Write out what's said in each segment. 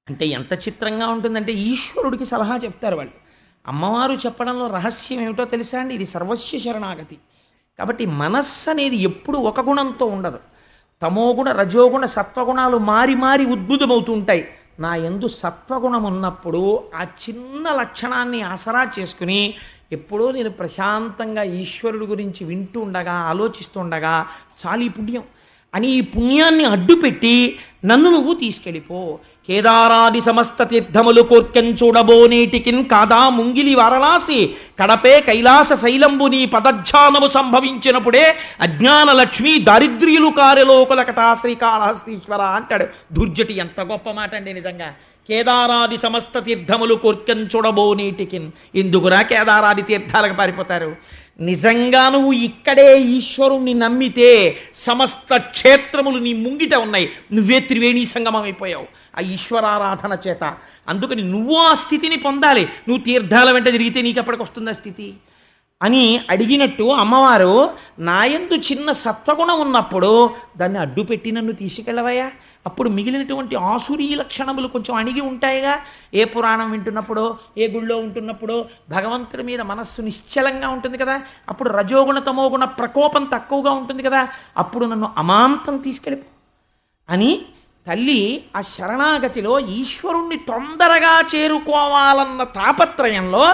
అంటే ఎంత చిత్రంగా ఉంటుందంటే ఈశ్వరుడికి సలహా చెప్తారు వాళ్ళు అమ్మవారు చెప్పడంలో రహస్యం ఏమిటో తెలుసా అండి ఇది సర్వస్వ శరణాగతి కాబట్టి మనస్సు అనేది ఎప్పుడు ఒక గుణంతో ఉండదు తమోగుణ రజోగుణ సత్వగుణాలు మారి మారి ఉద్భుతమవుతూ ఉంటాయి నా ఎందు సత్వగుణం ఉన్నప్పుడు ఆ చిన్న లక్షణాన్ని ఆసరా చేసుకుని ఎప్పుడో నేను ప్రశాంతంగా ఈశ్వరుడు గురించి వింటూ ఉండగా ఆలోచిస్తూ ఉండగా చాలీ పుణ్యం అని ఈ పుణ్యాన్ని అడ్డుపెట్టి నన్ను నువ్వు తీసుకెళ్ళిపో కేదారాది సమస్త తీర్థములు కోర్కెం చూడబోనేటికిన్ కాదా ముంగిలి వారణాసి కడపే కైలాస శైలంబు నీ పదధ్యానము సంభవించినప్పుడే అజ్ఞాన లక్ష్మి దారిద్ర్యులు కారెలోకులకటా శ్రీకాళహస్తీశ్వర అంటాడు దుర్జటి ఎంత గొప్ప మాట అండి నిజంగా కేదారాది సమస్త తీర్థములు కోర్కెం చూడబోనేటికిన్ ఎందుకురా కేదారాది తీర్థాలకు పారిపోతారు నిజంగా నువ్వు ఇక్కడే ఈశ్వరుణ్ణి నమ్మితే సమస్త క్షేత్రములు నీ ముంగిట ఉన్నాయి నువ్వే త్రివేణి సంగమం అయిపోయావు ఆ ఈశ్వరారాధన చేత అందుకని నువ్వు ఆ స్థితిని పొందాలి నువ్వు తీర్థాల వెంట తిరిగితే నీకు ఎప్పటికి వస్తుంది ఆ స్థితి అని అడిగినట్టు అమ్మవారు నాయందు చిన్న సత్వగుణం ఉన్నప్పుడు దాన్ని అడ్డుపెట్టి నన్ను తీసుకెళ్ళవయ్యా అప్పుడు మిగిలినటువంటి ఆసురీ లక్షణములు కొంచెం అణిగి ఉంటాయిగా ఏ పురాణం వింటున్నప్పుడో ఏ గుళ్ళో ఉంటున్నప్పుడో భగవంతుడి మీద మనస్సు నిశ్చలంగా ఉంటుంది కదా అప్పుడు రజోగుణ తమోగుణ ప్రకోపం తక్కువగా ఉంటుంది కదా అప్పుడు నన్ను అమాంతం తీసుకెళ్ళిపో అని తల్లి ఆ శరణాగతిలో ఈశ్వరుణ్ణి తొందరగా చేరుకోవాలన్న తాపత్రయంలో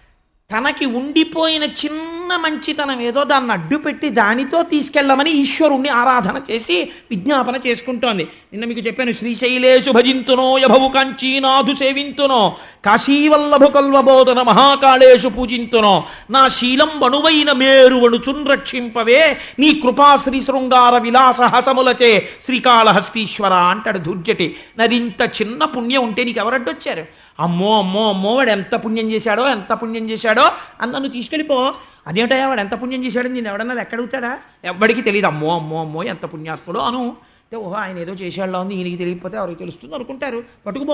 తనకి ఉండిపోయిన చిన్న మంచితనం ఏదో దాన్ని అడ్డుపెట్టి దానితో తీసుకెళ్ళమని ఈశ్వరుణ్ణి ఆరాధన చేసి విజ్ఞాపన చేసుకుంటోంది నిన్న మీకు చెప్పాను శ్రీశైలేషు భజింతునో యభవు కాంచీనాథు సేవింతునో కాశీవల్లభు కల్వబోధన మహాకాళేషు పూజింతునో నా శీలం వణువైన మేరువణుచున్ రక్షింపవే నీ కృపా శ్రీ శృంగార విలాస హసములచే శ్రీకాళహస్తీశ్వర అంటాడు దుర్జటి నదింత చిన్న పుణ్యం ఉంటే నీకు ఎవరడ్డొచ్చారు అమ్మో అమ్మో అమ్మో వాడు ఎంత పుణ్యం చేశాడో ఎంత పుణ్యం చేశాడో అని నన్ను తీసుకెళ్ళిపో అదేంటయ్యా వాడు ఎంత పుణ్యం చేశాడని నేను ఎవడన్నా ఎక్కడుగుతాడా ఎవ్వడికి తెలియదు అమ్మో అమ్మో అమ్మో ఎంత పుణ్యాత్ముడో అను అంటే ఓహో ఆయన ఏదో చేశాడులో ఉంది ఈయనకి తెలియకపోతే ఎవరికి తెలుస్తుంది అనుకుంటారు పట్టుకుపో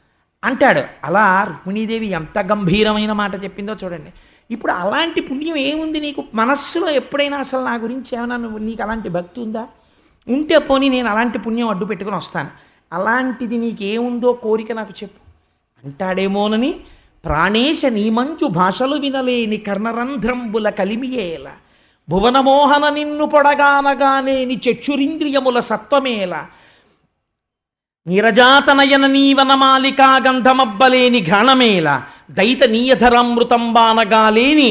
అంటాడు అలా రుక్మిణీదేవి ఎంత గంభీరమైన మాట చెప్పిందో చూడండి ఇప్పుడు అలాంటి పుణ్యం ఏముంది నీకు మనస్సులో ఎప్పుడైనా అసలు నా గురించి ఏమైనా నువ్వు నీకు అలాంటి భక్తి ఉందా ఉంటే పోనీ నేను అలాంటి పుణ్యం అడ్డు పెట్టుకుని వస్తాను అలాంటిది నీకేముందో కోరిక నాకు చెప్పు అంటాడేమోనని ప్రాణేశ నీమంచు భాషలు వినలేని కర్ణరంధ్రంబుల కలిమియేల భువనమోహన నిన్ను పొడగానగానేని చక్షురింద్రియముల సత్వమేల నిరజాతనయన నీవనమాలికా గంధమబ్బలేని ఘాణమేల దైత నీయధరామృతం బానగాలేని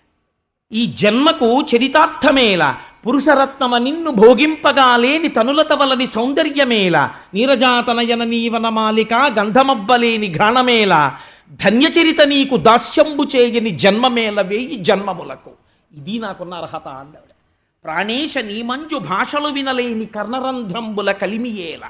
ఈ జన్మకు చరితార్థమేల పురుషరత్నమ నిన్ను భోగింపగాలేని తనులతవలని సౌందర్యమేల నీరజాతనయన నీవనమాలిక గంధమబ్బలేని ఘాణమేల ధన్యచరిత నీకు దాస్యంబు చేయని జన్మమేల వేయి జన్మములకు ఇది నాకున్న అర్హత అన్నాడు ప్రాణేశ నీమంజు భాషలు వినలేని కర్ణరంధ్రంబుల కలిమియేల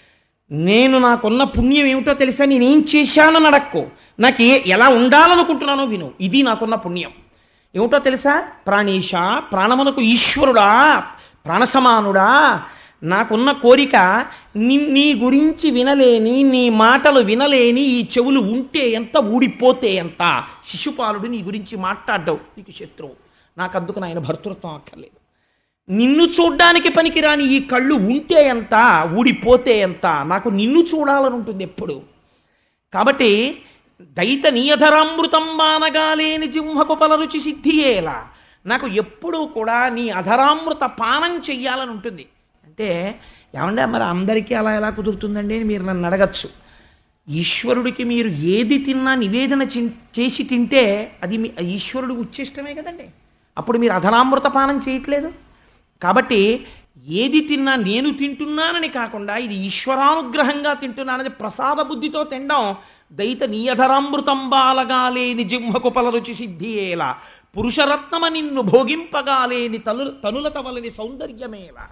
నేను నాకున్న పుణ్యం ఏమిటో తెలుసా నేనేం చేశానని అడక్కు నాకు ఏ ఎలా ఉండాలనుకుంటున్నానో విను ఇది నాకున్న పుణ్యం ఏమిటో తెలుసా ప్రాణేశ ప్రాణమునకు ఈశ్వరుడా ప్రాణసమానుడా నాకున్న కోరిక నీ నీ గురించి వినలేని నీ మాటలు వినలేని ఈ చెవులు ఉంటే ఎంత ఊడిపోతే ఎంత శిశుపాలుడు నీ గురించి మాట్లాడ్డావు నీకు శత్రువు నాకు అందుకు నాయన భర్తృత్వం అక్కర్లేదు నిన్ను చూడ్డానికి పనికిరాని ఈ కళ్ళు ఉంటే ఎంత ఊడిపోతే ఎంత నాకు నిన్ను చూడాలని ఉంటుంది ఎప్పుడు కాబట్టి దైత నియధరామృతం బానగాలేని జింహకు పలరుచి సిద్ధియేలా నాకు ఎప్పుడూ కూడా నీ అధరామృత పానం చెయ్యాలని ఉంటుంది అంటే ఏమంటే మరి అందరికీ అలా ఎలా కుదురుతుందండి అని మీరు నన్ను అడగచ్చు ఈశ్వరుడికి మీరు ఏది తిన్నా నివేదన చి- చేసి తింటే అది మీ ఈశ్వరుడికి ఉచ్చిష్టమే కదండి అప్పుడు మీరు అధరామృత పానం చేయట్లేదు కాబట్టి ఏది తిన్నా నేను తింటున్నానని కాకుండా ఇది ఈశ్వరానుగ్రహంగా తింటున్నానని ప్రసాద బుద్ధితో తినడం దైత నీయధరామృతం బాలగాలేని జింహకు పలరుచి సిద్ధియేలా పురుషరత్నమ నిన్ను భోగింపగాలేని తను తనులత వలని సౌందర్యమేలా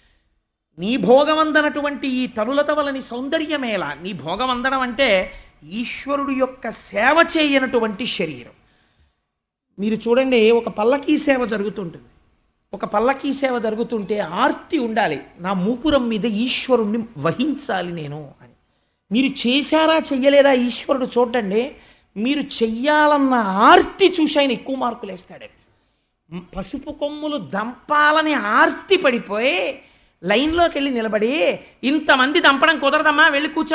నీ భోగమందనటువంటి ఈ తనులత వలని సౌందర్యమేలా నీ భోగమందడం అంటే ఈశ్వరుడు యొక్క సేవ చేయనటువంటి శరీరం మీరు చూడండి ఒక పల్లకీ సేవ జరుగుతుంటుంది ఒక పల్లకీ సేవ జరుగుతుంటే ఆర్తి ఉండాలి నా మూపురం మీద ఈశ్వరుణ్ణి వహించాలి నేను అని మీరు చేశారా చెయ్యలేదా ఈశ్వరుడు చూడండి మీరు చెయ్యాలన్న ఆర్తి చూసి ఆయన ఎక్కువ మార్కులు వేస్తాడు పసుపు కొమ్ములు దంపాలని ఆర్తి పడిపోయి లైన్లోకి వెళ్ళి నిలబడి ఇంతమంది దంపడం కుదరదమ్మా వెళ్ళి కూర్చోండి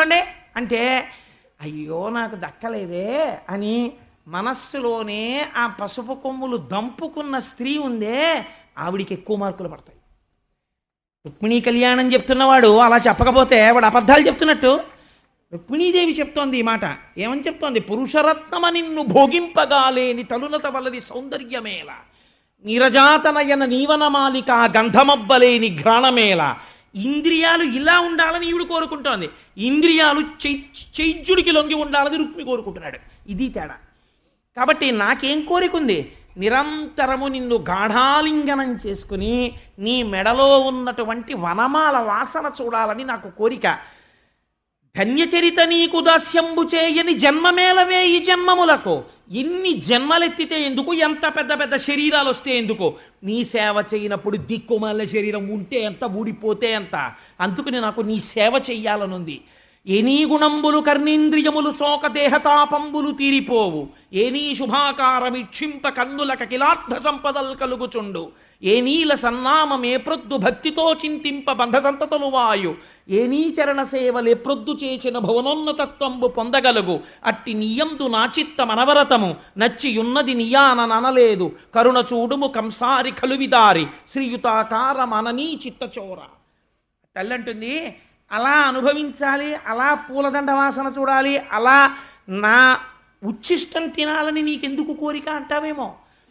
అంటే అయ్యో నాకు దక్కలేదే అని మనస్సులోనే ఆ పసుపు కొమ్ములు దంపుకున్న స్త్రీ ఉందే ఆవిడికి ఎక్కువ మార్కులు పడతాయి రుక్మిణీ కళ్యాణం చెప్తున్నవాడు అలా చెప్పకపోతే వాడు అబద్ధాలు చెప్తున్నట్టు రుక్మిణీదేవి చెప్తోంది ఈ మాట ఏమని చెప్తోంది పురుషరత్నమ నిన్ను భోగింపగాలేని తలునత వలది సౌందర్యమేల నిరజాతనయన నీవనమాలిక గంధమబ్బలేని ఘ్రాణమేల ఇంద్రియాలు ఇలా ఉండాలని ఈవిడ కోరుకుంటోంది ఇంద్రియాలు చై- చైజ్యుడికి లొంగి ఉండాలని రుక్మి కోరుకుంటున్నాడు ఇది తేడా కాబట్టి నాకేం కోరికుంది నిరంతరము నిన్ను గాఢాలింగనం చేసుకుని నీ మెడలో ఉన్నటువంటి వనమాల వాసన చూడాలని నాకు కోరిక ధన్యచరిత నీకు దాస్యంబు చేయని జన్మమేలవే ఈ జన్మములకు ఎన్ని జన్మలెత్తితే ఎందుకు ఎంత పెద్ద పెద్ద శరీరాలు వస్తే ఎందుకు నీ సేవ చేయనప్పుడు దిక్కుమాల శరీరం ఉంటే ఎంత ఊడిపోతే ఎంత అందుకని నాకు నీ సేవ చెయ్యాలనుంది ఏనీ గుణంబులు కర్ణేంద్రియములు శోక దేహతాపంబులు తీరిపోవు ఏనీ శుభాకారమిక్షింప కన్నులక కిలార్థ సంపదల్ కలుగుచుండు ఏ నీల సన్నామమే ప్రొద్దు భక్తితో చింతింప బంధ సంతతులు వాయు ఏ నీ చరణ సేవలే ప్రొద్దు చేసిన భువనోన్నతత్వంబు పొందగలుగు అట్టి నీయందు నా చిత్త మనవరతము నచ్చియున్నది నియాన ననలేదు కరుణ చూడుము కంసారి కలువిదారి శ్రీయుతాకార మననీ చిత్తచోర తల్లంటుంది అలా అనుభవించాలి అలా పూలదండ వాసన చూడాలి అలా నా ఉచ్ఛిష్టం తినాలని నీకెందుకు కోరిక అంటావేమో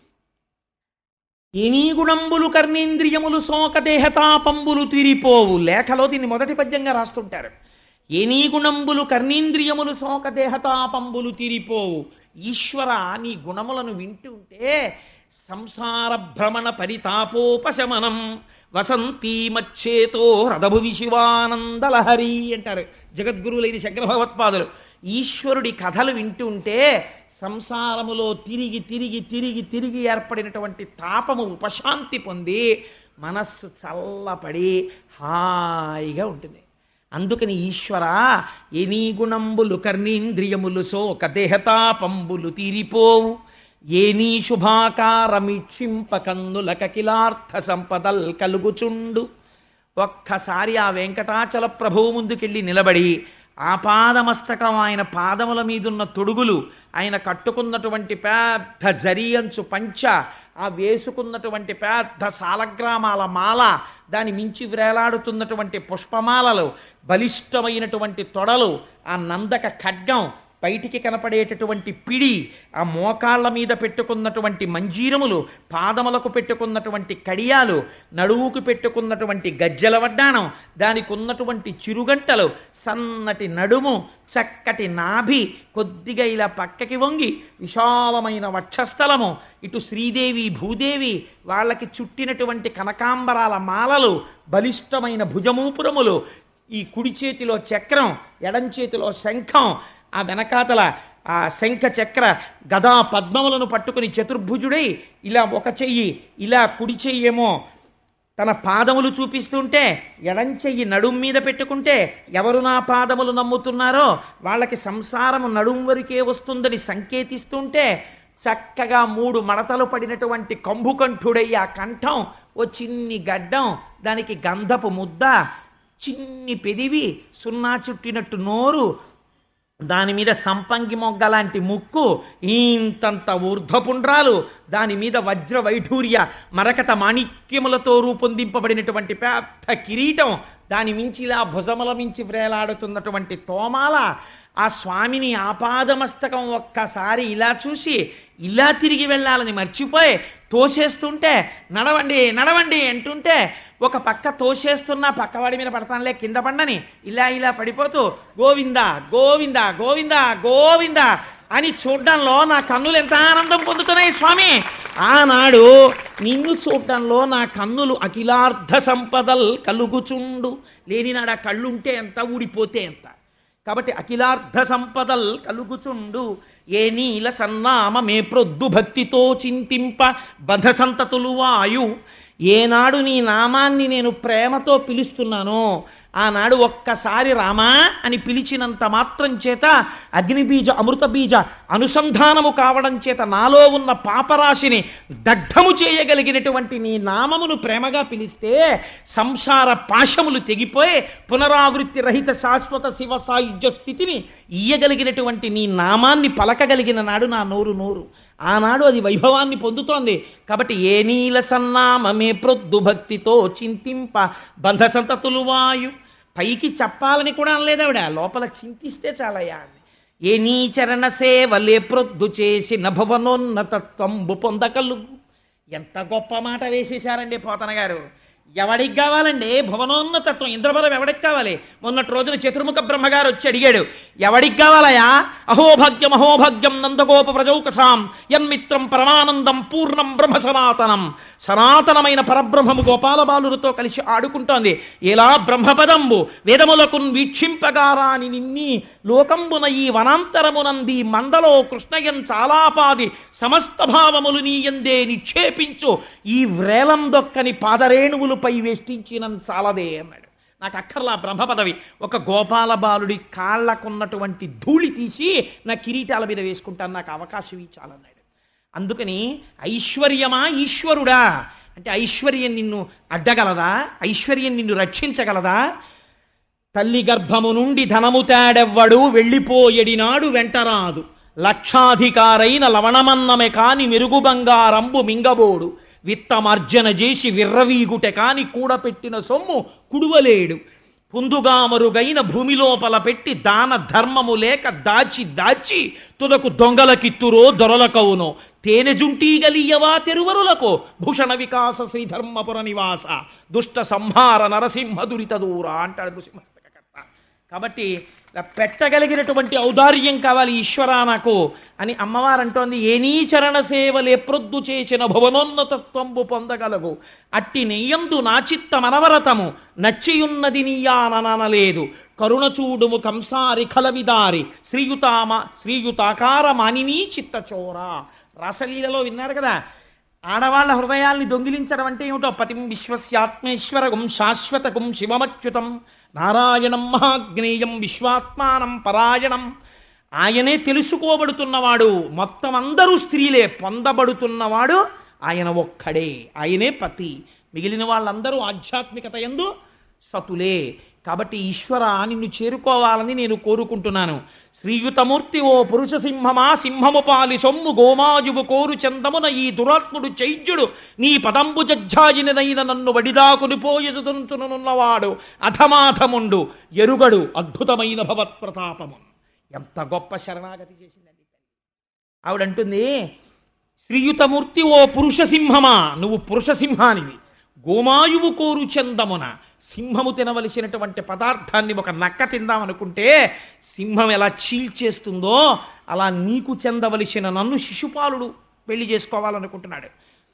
ఎనీ గుణంబులు కర్ణేంద్రియములు శోక దేహతాపంబులు తీరిపోవు లేఖలో దీన్ని మొదటి పద్యంగా రాస్తుంటారు ఎనీ గుణంబులు కర్ణేంద్రియములు శోక దేహతాపంబులు తీరిపోవు ఈశ్వర నీ గుణములను వింటుంటే సంసార భ్రమణ పరితాపోపశమనం వసంతీ మచ్చేతో రథభువి శివానందలహరి అంటారు జగద్గురువులైన శంకర భగవత్పాదులు ఈశ్వరుడి కథలు వింటుంటే సంసారములో తిరిగి తిరిగి తిరిగి తిరిగి ఏర్పడినటువంటి తాపము ఉపశాంతి పొంది మనస్సు చల్లపడి హాయిగా ఉంటుంది అందుకని ఈశ్వర ఎనీ గుణంబులు కర్ణీంద్రియములు సోక దేహతాపంబులు తీరిపోవు ఏనీ శుభాకారమిక్షింప కన్నులక కిలార్థ సంపదల్ కలుగుచుండు ఒక్కసారి ఆ వెంకటాచల ప్రభువు ముందుకెళ్ళి నిలబడి ఆపాదమస్తకం ఆయన పాదముల మీదున్న తొడుగులు ఆయన కట్టుకున్నటువంటి పెద్ద జరియంచు పంచ ఆ వేసుకున్నటువంటి పెద్ద సాలగ్రామాల మాల దాని మించి వ్రేలాడుతున్నటువంటి పుష్పమాలలు బలిష్టమైనటువంటి తొడలు ఆ నందక ఖడ్గం బయటికి కనపడేటటువంటి పిడి ఆ మోకాళ్ళ మీద పెట్టుకున్నటువంటి మంజీరములు పాదములకు పెట్టుకున్నటువంటి కడియాలు నడువుకు పెట్టుకున్నటువంటి గజ్జల వడ్డాణం దానికి ఉన్నటువంటి చిరుగంటలు సన్నటి నడుము చక్కటి నాభి కొద్దిగా ఇలా పక్కకి వంగి విశాలమైన వక్షస్థలము ఇటు శ్రీదేవి భూదేవి వాళ్ళకి చుట్టినటువంటి కనకాంబరాల మాలలు బలిష్టమైన భుజమూపురములు ఈ కుడి చేతిలో చక్రం ఎడం చేతిలో శంఖం ఆ వెనకాతల ఆ శంఖ చక్ర గదా పద్మములను పట్టుకుని చతుర్భుజుడై ఇలా ఒక చెయ్యి ఇలా కుడి చెయ్యేమో తన పాదములు చూపిస్తుంటే ఎడం చెయ్యి నడుం మీద పెట్టుకుంటే ఎవరు నా పాదములు నమ్ముతున్నారో వాళ్ళకి సంసారము నడుం వరకే వస్తుందని సంకేతిస్తుంటే చక్కగా మూడు మడతలు పడినటువంటి కంభుకంఠుడై ఆ కంఠం ఓ చిన్ని గడ్డం దానికి గంధపు ముద్ద చిన్ని పెదివి సున్నా చుట్టినట్టు నోరు దాని మీద సంపంగి మొగ్గ లాంటి ముక్కు ఇంతంత ఊర్ధ్వపుండ్రాలు దాని మీద వజ్ర వైఢూర్య మరకత మాణిక్యములతో రూపొందింపబడినటువంటి పెద్ద కిరీటం దాని మించి ఇలా భుజముల మించి వ్రేలాడుతున్నటువంటి తోమాల ఆ స్వామిని ఆపాదమస్తకం ఒక్కసారి ఇలా చూసి ఇలా తిరిగి వెళ్ళాలని మర్చిపోయి తోసేస్తుంటే నడవండి నడవండి అంటుంటే ఒక పక్క తోసేస్తున్నా పక్కవాడి మీద పడతానులే కింద పండని ఇలా ఇలా పడిపోతూ గోవింద గోవింద గోవింద గోవింద అని చూడడంలో నా కన్నులు ఎంత ఆనందం పొందుతున్నాయి స్వామి ఆనాడు నిన్ను చూడడంలో నా కన్నులు అఖిలార్థ సంపదల్ కలుగుచుండు లేనినాడు ఆ కళ్ళుంటే ఎంత ఊడిపోతే ఎంత కాబట్టి అఖిలార్థ సంపదల్ కలుగుచుండు ఏ నీల సన్నామ మే ప్రొద్దు భక్తితో చింతింప బధ సంతతులు వాయు ఏనాడు నీ నామాన్ని నేను ప్రేమతో పిలుస్తున్నానో ఆనాడు ఒక్కసారి రామా అని పిలిచినంత మాత్రం చేత అగ్నిబీజ అమృత బీజ అనుసంధానము కావడం చేత నాలో ఉన్న పాపరాశిని దగ్ధము చేయగలిగినటువంటి నీ నామమును ప్రేమగా పిలిస్తే సంసార పాశములు తెగిపోయి పునరావృత్తి రహిత శాశ్వత శివ సాయుధ్య స్థితిని ఇయ్యగలిగినటువంటి నీ నామాన్ని పలకగలిగిన నాడు నా నోరు నోరు ఆనాడు అది వైభవాన్ని పొందుతోంది కాబట్టి ఏ నీల సన్నామమే ప్రొద్దు భక్తితో చింతింప బంధ సంతతులు వాయు పైకి చెప్పాలని కూడా అనలేదు ఆవిడ లోపల చింతిస్తే చాలయ్యా అని ఏ నీ చరణ సేవలే ప్రొద్దు చేసి నభవనోన్నతత్వంబు పొందకలుగు ఎంత గొప్ప మాట వేసేశారండి పోతన గారు ఎవడికి కావాలండి భువనోన్నతత్వం ఇంద్రబలం ఎవడికి కావాలి మొన్నటి రోజున చతుర్ముఖ బ్రహ్మగారు వచ్చి అడిగాడు ఎవడికి కావాలయా అహోభాగ్యం అహోభాగ్యం నందగోప ప్రజౌకసాం యన్మిత్రం పరమానందం పూర్ణం బ్రహ్మ సనాతనం సనాతనమైన పరబ్రహ్మము గోపాలబాలులతో కలిసి ఆడుకుంటోంది ఎలా బ్రహ్మపదంబు వేదములకు వీక్షింపగారాని నిన్ని లోకంబున ఈ వనాంతరమునంది మందలో కృష్ణయం చాలాపాది సమస్త భావములు నీయందే నిక్షేపించు ఈ వ్రేలం దొక్కని పాదరేణువులపై వేష్టించిన చాలదే అన్నాడు నాకు అక్కర్లా బ్రహ్మ పదవి ఒక గోపాల బాలుడి కాళ్ళకున్నటువంటి ధూళి తీసి నా కిరీటాల మీద వేసుకుంటాను నాకు అవకాశం ఇవి చాలన్నాడు అందుకని ఐశ్వర్యమా ఈశ్వరుడా అంటే ఐశ్వర్యం నిన్ను అడ్డగలదా ఐశ్వర్యం నిన్ను రక్షించగలదా తల్లి గర్భము నుండి ధనము తేడెవ్వడు వెళ్ళిపోయడినాడు వెంటరాదు లక్షాధికారైన లవణమన్నమే కాని మెరుగు బంగారంబు మింగబోడు విత్తమర్జన చేసి విర్రవీగుటె కాని కూడపెట్టిన సొమ్ము కుడువలేడు పుందుగా మరుగైన భూమి లోపల పెట్టి దాన ధర్మము లేక దాచి దాచి తుదకు దొంగలకిత్తురో దొరలకవునో తేనె జుంటీగలియవా తెరువరులకు భూషణ వికాస శ్రీధర్మపుర నివాస దుష్ట సంహార నరసింహ దురిత దూర అంటాడు నృసింహకర్త కాబట్టి ఇలా పెట్టగలిగినటువంటి ఔదార్యం కావాలి ఈశ్వరా నాకు అని అమ్మవారు అంటోంది ఏనీ చరణ సేవలే ప్రొద్దు చేసిన భువనోన్నతత్వంబు పొందగలగు అట్టి నెయ్యందు నా చిత్త మనవరతము నచ్చియున్నది నీయాననలేదు కరుణ చూడుము కంసారి కలవిదారి శ్రీయుతామ శ్రీయుతాకార మానినీ చిత్తచోర రసలీలలో విన్నారు కదా ఆడవాళ్ళ హృదయాల్ని దొంగిలించడం అంటే ఏమిటో పతిం విశ్వస్యాత్మేశ్వరగుం శాశ్వతకుం శివమచ్యుతం నారాయణం మహాజ్ఞేయం విశ్వాత్మానం పరాయణం ఆయనే తెలుసుకోబడుతున్నవాడు మొత్తం అందరూ స్త్రీలే పొందబడుతున్నవాడు ఆయన ఒక్కడే ఆయనే పతి మిగిలిన వాళ్ళందరూ ఆధ్యాత్మికత ఎందు సతులే కాబట్టి ఈశ్వర నిన్ను చేరుకోవాలని నేను కోరుకుంటున్నాను శ్రీయుతమూర్తి ఓ పురుష సింహమా సింహము పాలి సొమ్ము గోమాజువు కోరు చందమున ఈ దురాత్ముడు చైద్యుడు నీ పదంబు జజ్జాజినదైన నన్ను వడిదాకుని పోయదుతున్నవాడు అధమాధముండు ఎరుగడు అద్భుతమైన భవత్ప్రతాపము ఎంత గొప్ప శరణాగతి చేసిందండి ఆవిడంటుంది శ్రీయుతమూర్తి ఓ పురుష సింహమా నువ్వు పురుష సింహానివి గోమాయువు కోరు చందమున సింహము తినవలసినటువంటి పదార్థాన్ని ఒక నక్క తిందామనుకుంటే సింహం ఎలా చీల్చేస్తుందో అలా నీకు చెందవలసిన నన్ను శిశుపాలుడు పెళ్లి చేసుకోవాలనుకుంటున్నాడు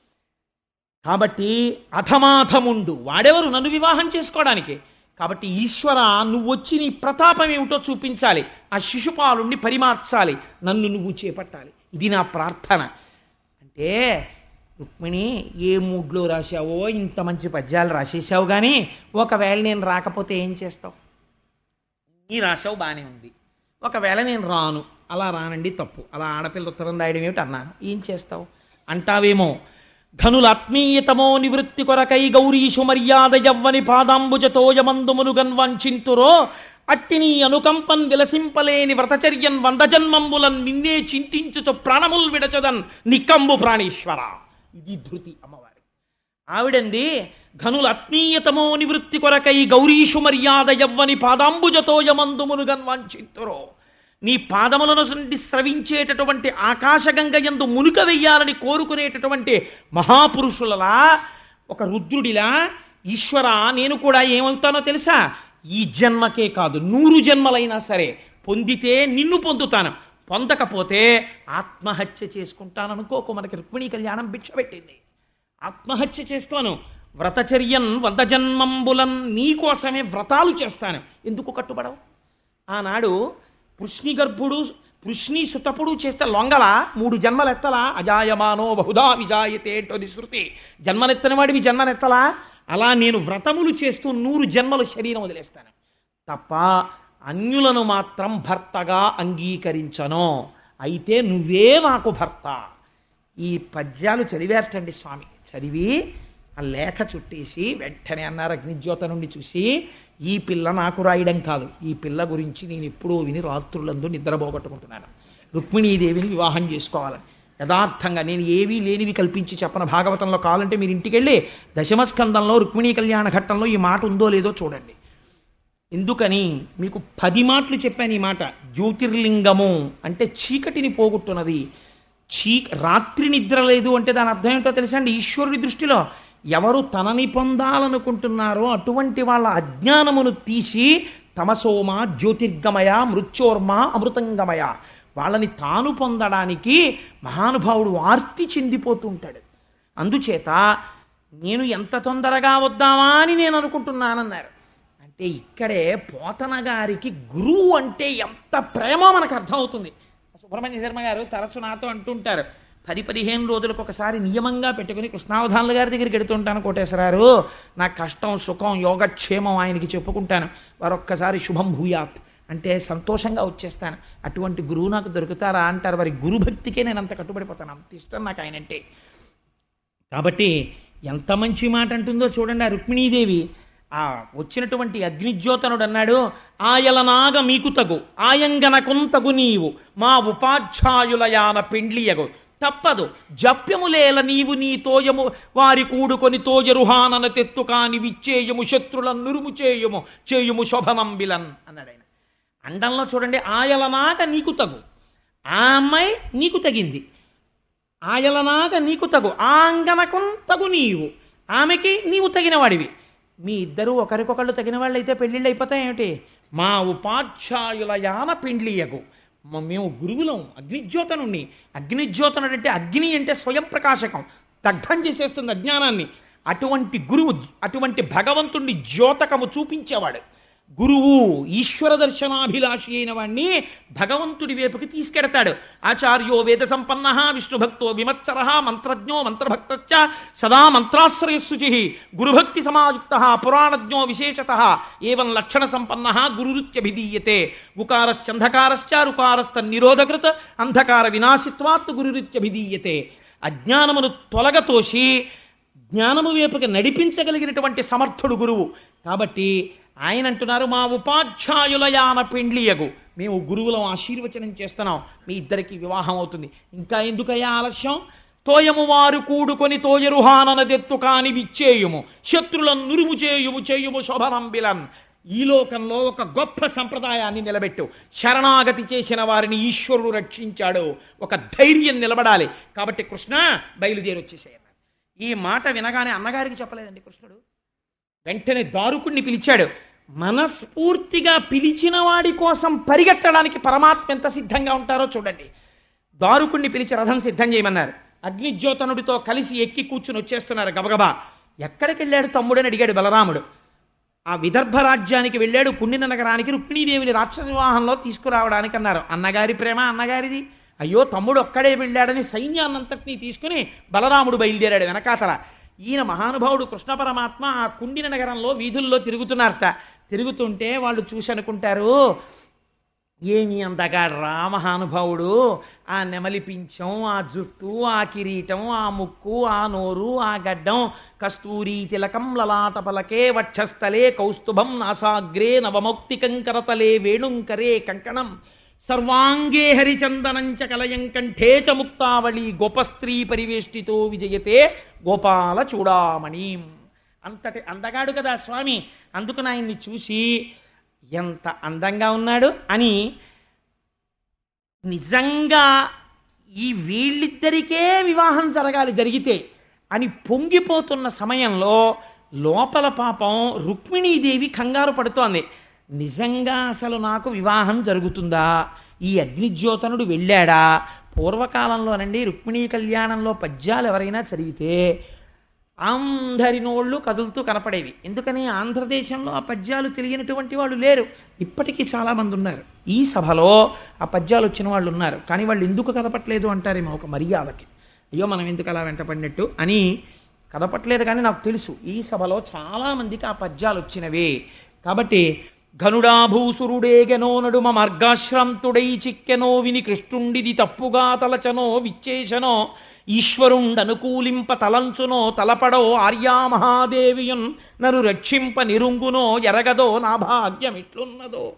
కాబట్టి అధమాధముండు వాడెవరు నన్ను వివాహం చేసుకోవడానికి కాబట్టి ఈశ్వర నువ్వు వచ్చి నీ ప్రతాపం ఏమిటో చూపించాలి ఆ శిశుపాలుణ్ణి పరిమార్చాలి నన్ను నువ్వు చేపట్టాలి ఇది నా ప్రార్థన అంటే రుక్మిణి ఏ మూడ్లో రాశావో ఇంత మంచి పద్యాలు రాసేసావు కానీ ఒకవేళ నేను రాకపోతే ఏం చేస్తావు నీ రాశావు బాగానే ఉంది ఒకవేళ నేను రాను అలా రానండి తప్పు అలా ఆడపిల్ల ఉత్తరం రాయడం ఏమిటి అన్నాను ఏం చేస్తావు అంటావేమో ఘనుల ఆత్మీయతమో నివృత్తి కొరకై గౌరీషు మర్యాద యవ్వని పాదాంబుజతోయమందుమును గన్వంచింతురో అట్టి నీ అనుకంపన్ విలసింపలేని వ్రతచర్యన్ వంద జన్మంబులన్ నిన్నే చింతించుచు ప్రాణముల్ విడచదన్ నికంబు ప్రాణేశ్వర ఇది ధృతి అమ్మవారి ఆవిడంది ఘనుల ఆత్మీయతమో నివృత్తి కొరకై గౌరీషు మర్యాద యవ్వని పాదాంబుజతోయమందుమును గన్వంచింతురో నీ పాదములను నుండి స్రవించేటటువంటి ఆకాశగంగ యందు మునుక వెయ్యాలని కోరుకునేటటువంటి మహాపురుషులలా ఒక రుద్రుడిలా ఈశ్వర నేను కూడా ఏమవుతానో తెలుసా ఈ జన్మకే కాదు నూరు జన్మలైనా సరే పొందితే నిన్ను పొందుతాను పొందకపోతే ఆత్మహత్య చేసుకుంటాననుకోకు మనకి రుక్మిణీ కళ్యాణం భిక్ష పెట్టింది ఆత్మహత్య చేసుకోను వ్రతచర్యన్ వంద జన్మంబులన్ నీకోసమే వ్రతాలు చేస్తాను ఎందుకు కట్టుబడవు ఆనాడు పృష్ణి గర్భుడు పృష్ణి సుతపుడు చేస్తే లొంగల మూడు జన్మలెత్తలా అజాయమానో బహుదా విజాయతే అంటోది శృతి జన్మనెత్తని వాడివి జన్మనెత్తలా అలా నేను వ్రతములు చేస్తూ నూరు జన్మలు శరీరం వదిలేస్తాను తప్ప అన్యులను మాత్రం భర్తగా అంగీకరించను అయితే నువ్వే నాకు భర్త ఈ పద్యాలు చదివేటండి స్వామి చదివి ఆ లేఖ చుట్టేసి వెంటనే అన్నారు అగ్నిజ్యోత నుండి చూసి ఈ పిల్ల నాకు రాయడం కాదు ఈ పిల్ల గురించి నేను ఎప్పుడూ విని రాత్రులందు నిద్రపోగొట్టుకుంటున్నాను రుక్మిణీదేవిని వివాహం చేసుకోవాలని యథార్థంగా నేను ఏవీ లేనివి కల్పించి చెప్పన భాగవతంలో కావాలంటే మీరు ఇంటికి వెళ్ళి దశమస్కందంలో రుక్మిణీ కళ్యాణ ఘట్టంలో ఈ మాట ఉందో లేదో చూడండి ఎందుకని మీకు పది మాటలు చెప్పాను ఈ మాట జ్యోతిర్లింగము అంటే చీకటిని పోగొట్టున్నది చీ రాత్రి నిద్ర లేదు అంటే దాని అర్థం ఏంటో తెలుసా అండి ఈశ్వరుడి దృష్టిలో ఎవరు తనని పొందాలనుకుంటున్నారో అటువంటి వాళ్ళ అజ్ఞానమును తీసి తమసోమ జ్యోతిర్గమయ మృత్యోర్మ అమృతంగమయ వాళ్ళని తాను పొందడానికి మహానుభావుడు ఆర్తి చెందిపోతూ ఉంటాడు అందుచేత నేను ఎంత తొందరగా వద్దామా అని నేను అనుకుంటున్నానన్నారు అంటే ఇక్కడే పోతన గారికి గురువు అంటే ఎంత ప్రేమో మనకు అర్థమవుతుంది సుబ్రహ్మణ్య శర్మ గారు తరచు నాతో అంటుంటారు పది పదిహేను రోజులకు ఒకసారి నియమంగా పెట్టుకుని కృష్ణావధానుల గారి దగ్గరికి వెడుతుంటాను కోటేశ్వరారు నా కష్టం సుఖం యోగక్షేమం ఆయనకి చెప్పుకుంటాను వారొక్కసారి శుభం భూయాత్ అంటే సంతోషంగా వచ్చేస్తాను అటువంటి గురువు నాకు దొరుకుతారా అంటారు వారి గురుభక్తికే నేను అంత కట్టుబడిపోతాను అంత ఇష్టం నాకు ఆయనంటే కాబట్టి ఎంత మంచి మాట అంటుందో చూడండి ఆ రుక్మిణీదేవి ఆ వచ్చినటువంటి అగ్నిజ్యోతనుడు అన్నాడు ఆయలనాగ మీకు తగు ఆయంగనకుంతగు నీవు మా ఉపాధ్యాయులయాన పెండ్లియగు తప్పదు జప్యములేల నీవు నీ తోయము వారి కూడుకొని తోయరుహానన తెత్తు కాని విచ్చేయము శత్రులను నురుము చేయుము చేయుము శోభనంబిలన్ అన్నాడు ఆయన అండంలో చూడండి ఆయలనాగ నీకు తగు ఆ అమ్మాయి నీకు తగింది ఆయలనాగ నీకు తగు ఆంగనకు తగు నీవు ఆమెకి నీవు తగిన వాడివి మీ ఇద్దరు ఒకరికొకళ్ళు తగిన వాళ్ళు అయితే పెళ్ళిళ్ళు అయిపోతాయి ఏమిటి మా ఉపాధ్యాయుల యాన పెండ్లియగు మ- మేము గురువులం అగ్నిజ్యోతనుణ్ణి అగ్నిజ్యోతనుడు అంటే అగ్ని అంటే స్వయం ప్రకాశకం దగ్ధం చేసేస్తుంది అజ్ఞానాన్ని అటువంటి గురువు అటువంటి భగవంతుణ్ణి ద్యోతకము చూపించేవాడు గురువు ఈశ్వర దర్శనాభిలాషి అయిన వాణ్ణి భగవంతుడి వైపుకి తీసుకెడతాడు ఆచార్యో వేద సంపన్న విష్ణుభక్తో విమత్సర మంత్రజ్ఞో మంత్రభక్త సదా మంత్రాశ్రయస్సుచి గురుభక్తి సమాయుక్త పురాణజ్ఞో విశేషత ఏవం లక్షణ సంపన్న గురురుత్యభిధీయతే ఉకారశ్చంధకారశ్చ రుకారస్థ నిరోధకృత అంధకార వినాశిత్వాత్ గురురుత్యభిధీయతే అజ్ఞానమును తొలగతోసి జ్ఞానము వైపుకి నడిపించగలిగినటువంటి సమర్థుడు గురువు కాబట్టి ఆయన అంటున్నారు మా ఉపాధ్యాయుల యాన పెండ్లియగు మేము గురువులం ఆశీర్వచనం చేస్తున్నాం మీ ఇద్దరికి వివాహం అవుతుంది ఇంకా ఎందుకయ్యా ఆలస్యం తోయము వారు కూడుకొని తోయరుహాననదెత్తు కాని విచ్చేయుము శత్రులను నురుము చేయుము చేయుము శోభనంబిలన్ ఈ లోకంలో ఒక గొప్ప సంప్రదాయాన్ని నిలబెట్టు శరణాగతి చేసిన వారిని ఈశ్వరుడు రక్షించాడు ఒక ధైర్యం నిలబడాలి కాబట్టి కృష్ణ బయలుదేరి వచ్చేసేయన్నారు ఈ మాట వినగానే అన్నగారికి చెప్పలేదండి కృష్ణుడు వెంటనే దారుకుణ్ణి పిలిచాడు మనస్ఫూర్తిగా పిలిచిన వాడి కోసం పరిగెత్తడానికి పరమాత్మ ఎంత సిద్ధంగా ఉంటారో చూడండి దారుకుణ్ణి పిలిచి రథం సిద్ధం చేయమన్నారు అగ్నిజ్యోతనుడితో కలిసి ఎక్కి కూర్చుని వచ్చేస్తున్నారు గబగబా ఎక్కడికి వెళ్ళాడు తమ్ముడని అడిగాడు బలరాముడు ఆ విదర్భ రాజ్యానికి వెళ్ళాడు పుణ్యన నగరానికి రుక్మిణీదేవిని రాక్షస వివాహంలో తీసుకురావడానికి అన్నారు అన్నగారి ప్రేమ అన్నగారిది అయ్యో తమ్ముడు ఒక్కడే వెళ్ళాడని సైన్యాన్నంతటినీ తీసుకుని బలరాముడు బయలుదేరాడు వెనకాతల ఈయన మహానుభావుడు కృష్ణ పరమాత్మ ఆ కుండిన నగరంలో వీధుల్లో తిరుగుతున్నారట తిరుగుతుంటే వాళ్ళు చూసి అనుకుంటారు ఏమి అందగా రా మహానుభావుడు ఆ నెమలి పించం ఆ జుట్టు ఆ కిరీటం ఆ ముక్కు ఆ నోరు ఆ గడ్డం కస్తూరి తిలకం లలాట పలకే వక్షస్థలే కౌస్తుభం నాసాగ్రే నవమౌక్తికం కరతలే వేణుంకరే కంకణం సర్వాంగే హరిచందనంచ కలయం కంఠే చ ముక్తావళి గోపస్త్రీ పరివేష్టితో విజయతే గోపాల చూడామణి అంతటి అందగాడు కదా స్వామి అందుకని ఆయన్ని చూసి ఎంత అందంగా ఉన్నాడు అని నిజంగా ఈ వీళ్ళిద్దరికే వివాహం జరగాలి జరిగితే అని పొంగిపోతున్న సమయంలో లోపల పాపం రుక్మిణీదేవి కంగారు పడుతోంది నిజంగా అసలు నాకు వివాహం జరుగుతుందా ఈ అగ్నిజ్యోతనుడు వెళ్ళాడా పూర్వకాలంలోనండి రుక్మిణీ కళ్యాణంలో పద్యాలు ఎవరైనా చదివితే అందరి నోళ్ళు కదులుతూ కనపడేవి ఎందుకని ఆంధ్రదేశంలో ఆ పద్యాలు తెలియనటువంటి వాళ్ళు లేరు ఇప్పటికీ చాలామంది ఉన్నారు ఈ సభలో ఆ పద్యాలు వచ్చిన వాళ్ళు ఉన్నారు కానీ వాళ్ళు ఎందుకు కనపట్లేదు అంటారేమో ఒక మర్యాదకి అయ్యో మనం ఎందుకు అలా వెంటపడినట్టు అని కదపట్లేదు కానీ నాకు తెలుసు ఈ సభలో చాలా మందికి ఆ పద్యాలు వచ్చినవే కాబట్టి ఘనుడాభూసురుడేగెనో నడుమ మార్గాశ్రాంతుడై చిక్కెనో విని కృష్ణుండిది తప్పుగా తలచనో విచ్చేశనో ఈశ్వరుండనుకూలింప తలంచునో తలపడో ఆర్యామహాదేవియున్ నన్ను రక్షింప నిరుంగునో ఎరగదో నా భాగ్యం ఇట్లున్నదో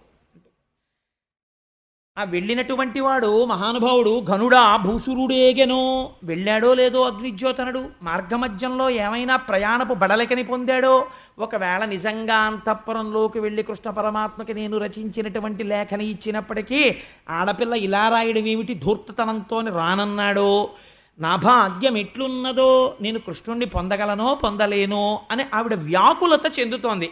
ఆ వెళ్ళినటువంటి వాడు మహానుభావుడు ఘనుడా భూసురుడేగెనో వెళ్ళాడో లేదో అగ్నిజ్యోతనుడు మార్గమధ్యంలో ఏమైనా ప్రయాణపు బడలకని పొందాడో ఒకవేళ నిజంగా అంతఃపురంలోకి వెళ్ళి కృష్ణ పరమాత్మకి నేను రచించినటువంటి లేఖని ఇచ్చినప్పటికీ ఆడపిల్ల ఇలా రాయడం ఏమిటి ధూర్తతనంతో రానన్నాడో నా భాగ్యం ఎట్లున్నదో నేను కృష్ణుణ్ణి పొందగలనో పొందలేనో అని ఆవిడ వ్యాకులత చెందుతోంది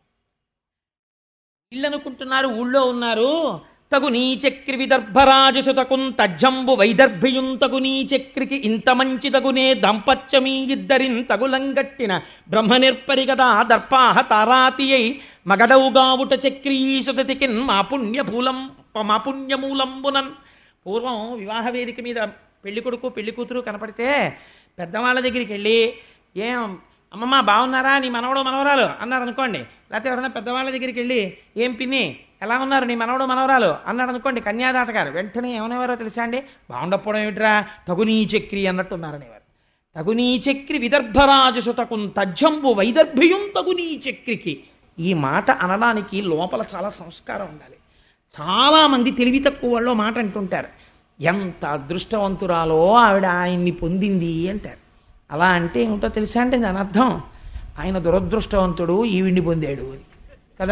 వీళ్ళనుకుంటున్నారు ఊళ్ళో ఉన్నారు తగు నీ చక్రి విదర్భరాజసుతకున్ తజ్జంబు వైదర్భియుం తగు నీ చక్రికి ఇంత మంచి తగునే దంపత్యమీ ఇద్దరిన్ తగులంగట్టిన బ్రహ్మనిర్పరి గదా దర్పాహ తారాతియై మగడవుగావుట చక్రీసుతతికిన్ మా పుణ్యమూలం మా పుణ్యమూలంబునన్ పూర్వం వివాహ వేదిక మీద పెళ్లి కొడుకు పెళ్లి కూతురు కనపడితే పెద్దవాళ్ళ దగ్గరికి వెళ్ళి ఏం అమ్మమ్మ బాగున్నారా నీ మనవడు మనవరాలు అన్నారు అనుకోండి లేకపోతే ఎవరైనా పెద్దవాళ్ళ దగ్గరికి వెళ్ళి ఏం పిన్ని ఎలా ఉన్నారు నీ మనవడు మనవరాలు అన్నాడు అనుకోండి కన్యాదాత గారు వెంటనే ఏమనేవారో తెలుసా అండి బాగుండకపోవడం ఏమిట్రా తగునీ చక్రి అన్నట్టున్నారనేవారు తగునీ చక్రి విదర్భరాజసుతకున్ తజ్జంబు వైదర్భియుం తగునీ చక్రికి ఈ మాట అనడానికి లోపల చాలా సంస్కారం ఉండాలి చాలామంది తెలివి తక్కువ వాళ్ళు మాట అంటుంటారు ఎంత అదృష్టవంతురాలో ఆవిడ ఆయన్ని పొందింది అంటారు అలా అంటే ఏమిటో తెలుసా అంటే దాని అర్థం ఆయన దురదృష్టవంతుడు ఈవిడ్ని పొందాడు అని కదా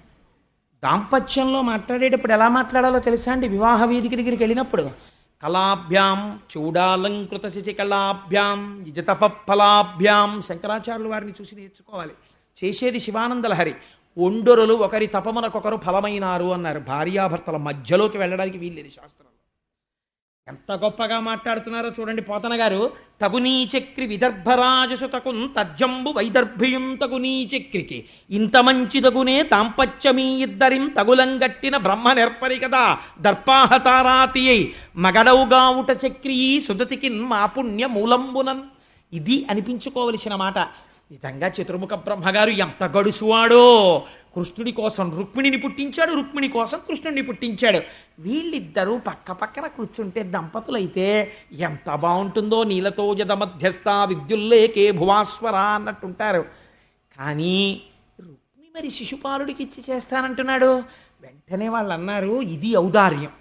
దాంపత్యంలో మాట్లాడేటప్పుడు ఎలా మాట్లాడాలో తెలుసా అండి వివాహ వేదిక దగ్గరికి వెళ్ళినప్పుడు కళాభ్యాం చూడాలంకృత శిశి కళాభ్యాం నిజతప ఫలాభ్యాం శంకరాచార్యులు వారిని చూసి నేర్చుకోవాలి చేసేది శివానందలహరి ఒండొరులు ఒకరి తపమునకొకరు ఫలమైనారు అన్నారు భార్యాభర్తల మధ్యలోకి వెళ్ళడానికి వీల్లేదు శాస్త్రంలో ఎంత గొప్పగా మాట్లాడుతున్నారో చూడండి పోతన గారు తగునీ చక్రి విదర్భరాజసుతకున్ తజ్జంబు వైదర్భియుం తగునీ చక్రికి ఇంత మంచిదగునే దాంపత్యమీ ఇద్దరిం తగులంగట్టిన బ్రహ్మ నెర్పరి కదా దర్పాహతారాతి అయి మగడవుగావుట చక్రీ సుదతికిన్ మా పుణ్య మూలంబునన్ ఇది అనిపించుకోవలసిన మాట నిజంగా చతుర్ముఖ బ్రహ్మగారు ఎంత గడుసువాడో కృష్ణుడి కోసం రుక్మిణిని పుట్టించాడు రుక్మిణి కోసం కృష్ణుడిని పుట్టించాడు వీళ్ళిద్దరూ పక్క పక్కన కూర్చుంటే దంపతులైతే ఎంత బాగుంటుందో నీలతో జద మధ్యస్థ విద్యుల్లేకే భువాస్వర అన్నట్టుంటారు కానీ రుక్మి మరి శిశుపాలుడికి ఇచ్చి చేస్తానంటున్నాడు వెంటనే వాళ్ళు అన్నారు ఇది ఔదార్యం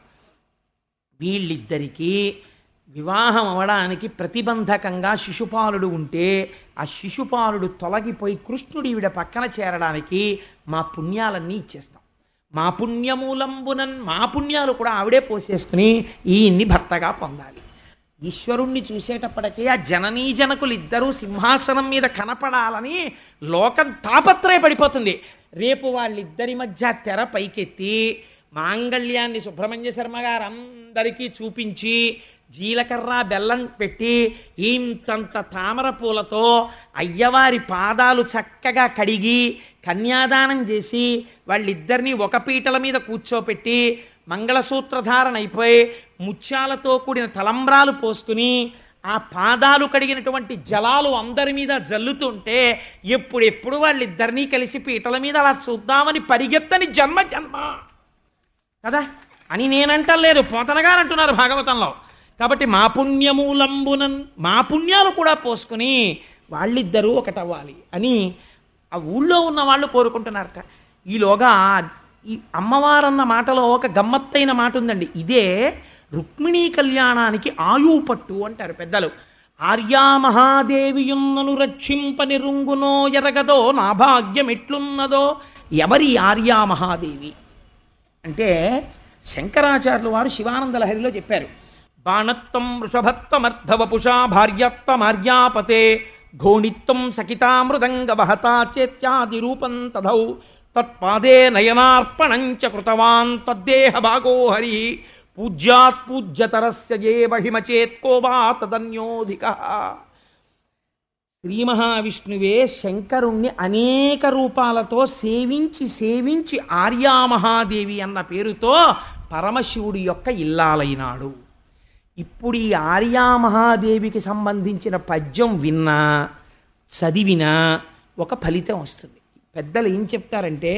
వీళ్ళిద్దరికీ వివాహం అవడానికి ప్రతిబంధకంగా శిశుపాలుడు ఉంటే ఆ శిశుపాలుడు తొలగిపోయి కృష్ణుడి ఈవిడ పక్కన చేరడానికి మా పుణ్యాలన్నీ ఇచ్చేస్తాం మా పుణ్యమూలంబునన్ మా పుణ్యాలు కూడా ఆవిడే పోసేసుకుని ఈయన్ని భర్తగా పొందాలి ఈశ్వరుణ్ణి చూసేటప్పటికీ ఆ జననీ జనకులు ఇద్దరూ సింహాసనం మీద కనపడాలని లోకం తాపత్రయపడిపోతుంది రేపు వాళ్ళిద్దరి మధ్య తెర పైకెత్తి మాంగళ్యాన్ని సుబ్రహ్మణ్య శర్మ గారు అందరికీ చూపించి జీలకర్ర బెల్లం పెట్టి ఇంతంత తామర పూలతో అయ్యవారి పాదాలు చక్కగా కడిగి కన్యాదానం చేసి వాళ్ళిద్దరినీ ఒక పీటల మీద కూర్చోపెట్టి మంగళసూత్రధారణ అయిపోయి ముత్యాలతో కూడిన తలంబ్రాలు పోసుకుని ఆ పాదాలు కడిగినటువంటి జలాలు అందరి మీద జల్లుతుంటే ఎప్పుడెప్పుడు వాళ్ళిద్దరినీ కలిసి పీటల మీద అలా చూద్దామని పరిగెత్తని జన్మ జన్మ కదా అని నేనంటలేదు పోతనగారు అంటున్నారు భాగవతంలో కాబట్టి మా పుణ్యమూలంబునన్ మా పుణ్యాలు కూడా పోసుకుని వాళ్ళిద్దరూ ఒకటవ్వాలి అని ఆ ఊళ్ళో ఉన్న వాళ్ళు కోరుకుంటున్నారట ఈలోగా ఈ అమ్మవారన్న మాటలో ఒక గమ్మత్తైన మాట ఉందండి ఇదే రుక్మిణీ కళ్యాణానికి ఆయువు పట్టు అంటారు పెద్దలు ఆర్యామహాదేవియున్నను రక్షింపనిరుంగునో ఎరగదో నా భాగ్యం ఎట్లున్నదో ఎవరి ఆర్యామహాదేవి అంటే శంకరాచార్యులు వారు శివానంద లహరిలో చెప్పారు బాణత్వం వృషభత్వమర్ధవపుషా భార్యత్వమార్యాపతే ఘోణిత్వం సకితామృదంగ వహతా చేత్యాది రూపం తదౌ తత్పాదే నయనార్పణంచ కృతవాన్ తద్దేహ భాగో హరి పూజ్యాత్ పూజ్యతరస్య ఏ మహిమచేత్కో వా తదన్యోధిక శ్రీ మహావిష్ణువే శంకరుణ్ణి అనేక రూపాలతో సేవించి సేవించి ఆర్యామహాదేవి అన్న పేరుతో పరమశివుడి యొక్క ఇల్లాలైనాడు ఇప్పుడు ఈ ఆర్యామహాదేవికి సంబంధించిన పద్యం విన్నా చదివినా ఒక ఫలితం వస్తుంది పెద్దలు ఏం చెప్తారంటే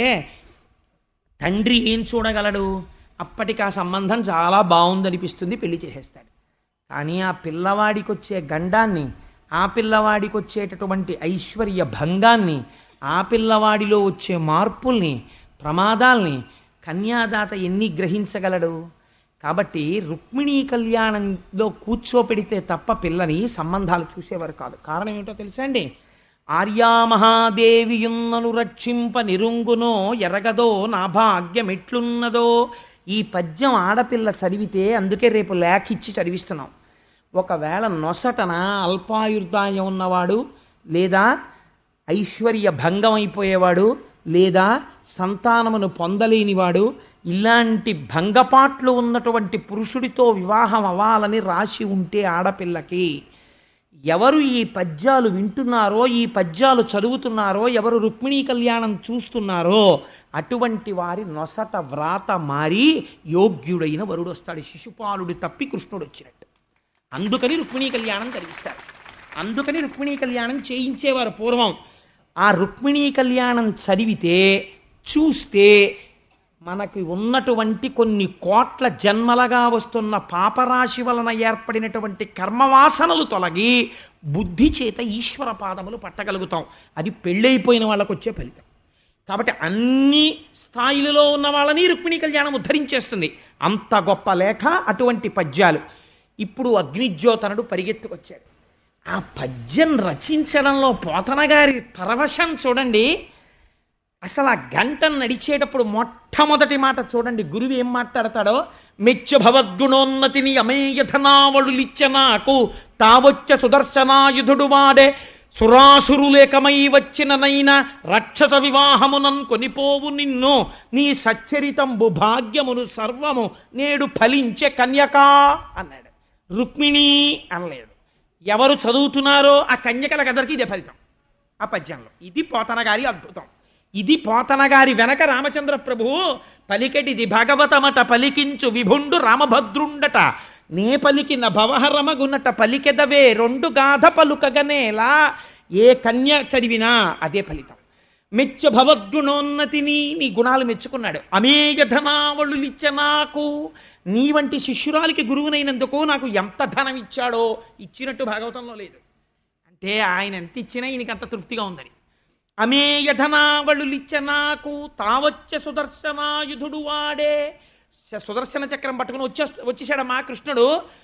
తండ్రి ఏం చూడగలడు అప్పటికి ఆ సంబంధం చాలా బాగుందనిపిస్తుంది పెళ్లి చేసేస్తాడు కానీ ఆ పిల్లవాడికి వచ్చే గండాన్ని ఆ పిల్లవాడికి వచ్చేటటువంటి ఐశ్వర్య భంగాన్ని ఆ పిల్లవాడిలో వచ్చే మార్పుల్ని ప్రమాదాల్ని కన్యాదాత ఎన్ని గ్రహించగలడు కాబట్టి రుక్మిణీ కళ్యాణంలో కూర్చోపెడితే తప్ప పిల్లని సంబంధాలు చూసేవారు కాదు కారణం ఏమిటో తెలుసా అండి ఆర్యామహాదేవియున్నను రక్షింప నిరుంగునో ఎరగదో నా భాగ్యమెట్లున్నదో ఈ పద్యం ఆడపిల్ల చదివితే అందుకే రేపు లేఖ ఇచ్చి చదివిస్తున్నాం ఒకవేళ నొసటన అల్పాయుర్దాయం ఉన్నవాడు లేదా ఐశ్వర్య భంగం అయిపోయేవాడు లేదా సంతానమును పొందలేనివాడు ఇలాంటి భంగపాట్లు ఉన్నటువంటి పురుషుడితో వివాహం అవ్వాలని రాసి ఉంటే ఆడపిల్లకి ఎవరు ఈ పద్యాలు వింటున్నారో ఈ పద్యాలు చదువుతున్నారో ఎవరు రుక్మిణీ కళ్యాణం చూస్తున్నారో అటువంటి వారి నొసట వ్రాత మారి యోగ్యుడైన వరుడు వస్తాడు శిశుపాలుడు తప్పి కృష్ణుడు వచ్చినట్టు అందుకని రుక్మిణీ కళ్యాణం కలిగిస్తారు అందుకని రుక్మిణీ కళ్యాణం చేయించేవారు పూర్వం ఆ రుక్మిణీ కళ్యాణం చదివితే చూస్తే మనకి ఉన్నటువంటి కొన్ని కోట్ల జన్మలగా వస్తున్న పాపరాశి వలన ఏర్పడినటువంటి కర్మవాసనలు తొలగి బుద్ధి చేత ఈశ్వర పాదములు పట్టగలుగుతాం అది పెళ్ళైపోయిన వాళ్ళకు వచ్చే ఫలితం కాబట్టి అన్ని స్థాయిలలో ఉన్న వాళ్ళని రుక్మిణీ కళ్యాణం ఉద్ధరించేస్తుంది అంత గొప్ప లేఖ అటువంటి పద్యాలు ఇప్పుడు అగ్నిజ్యోతనుడు పరిగెత్తుకొచ్చాడు ఆ పద్యం రచించడంలో పోతన గారి పరవశం చూడండి అసలు ఆ గంట నడిచేటప్పుడు మొట్టమొదటి మాట చూడండి గురువు ఏం మాట్లాడతాడో మెచ్చ భవద్గుణోన్నతిని అమేయథనావళులిచ్చ నాకు తావొచ్చ సుదర్శనాయుధుడు వాడే సురాసురులేకమై వచ్చిన నైనా రక్షస వివాహమునన్ కొనిపోవు నిన్ను నీ సచ్చరితంబు భాగ్యమును సర్వము నేడు ఫలించే కన్యకా అన్నాడు రుక్మిణి అనలేదు ఎవరు చదువుతున్నారో ఆ కన్యకలకందరికీ ఇదే ఫలితం ఆ పద్యంలో ఇది పోతన గారి అద్భుతం ఇది పోతన గారి వెనక రామచంద్ర ప్రభువు పలికెటిది భగవతమట పలికించు విభుండు రామభద్రుండట నే పలికిన భవహరమగునట పలికెదవే రెండు గాథ పలుకగనేలా ఏ కన్య చదివినా అదే ఫలితం మెచ్చ భవద్గుణోన్నతిని నీ గుణాలు మెచ్చుకున్నాడు అమేయధనావళులిచ్చ నాకు నీ వంటి శిష్యురాలికి గురువునైనందుకు నాకు ఎంత ధనం ఇచ్చాడో ఇచ్చినట్టు భాగవతంలో లేదు అంటే ఆయన ఎంత ఇచ్చినా ఈయనకి అంత తృప్తిగా ఉందని అమేయధనావళులిచ్చ నాకు తావచ్చ సుదర్శనాయుధుడు వాడే స- సుదర్శన చక్రం పట్టుకుని వచ్చే వచ్చేసాడు మా కృష్ణుడు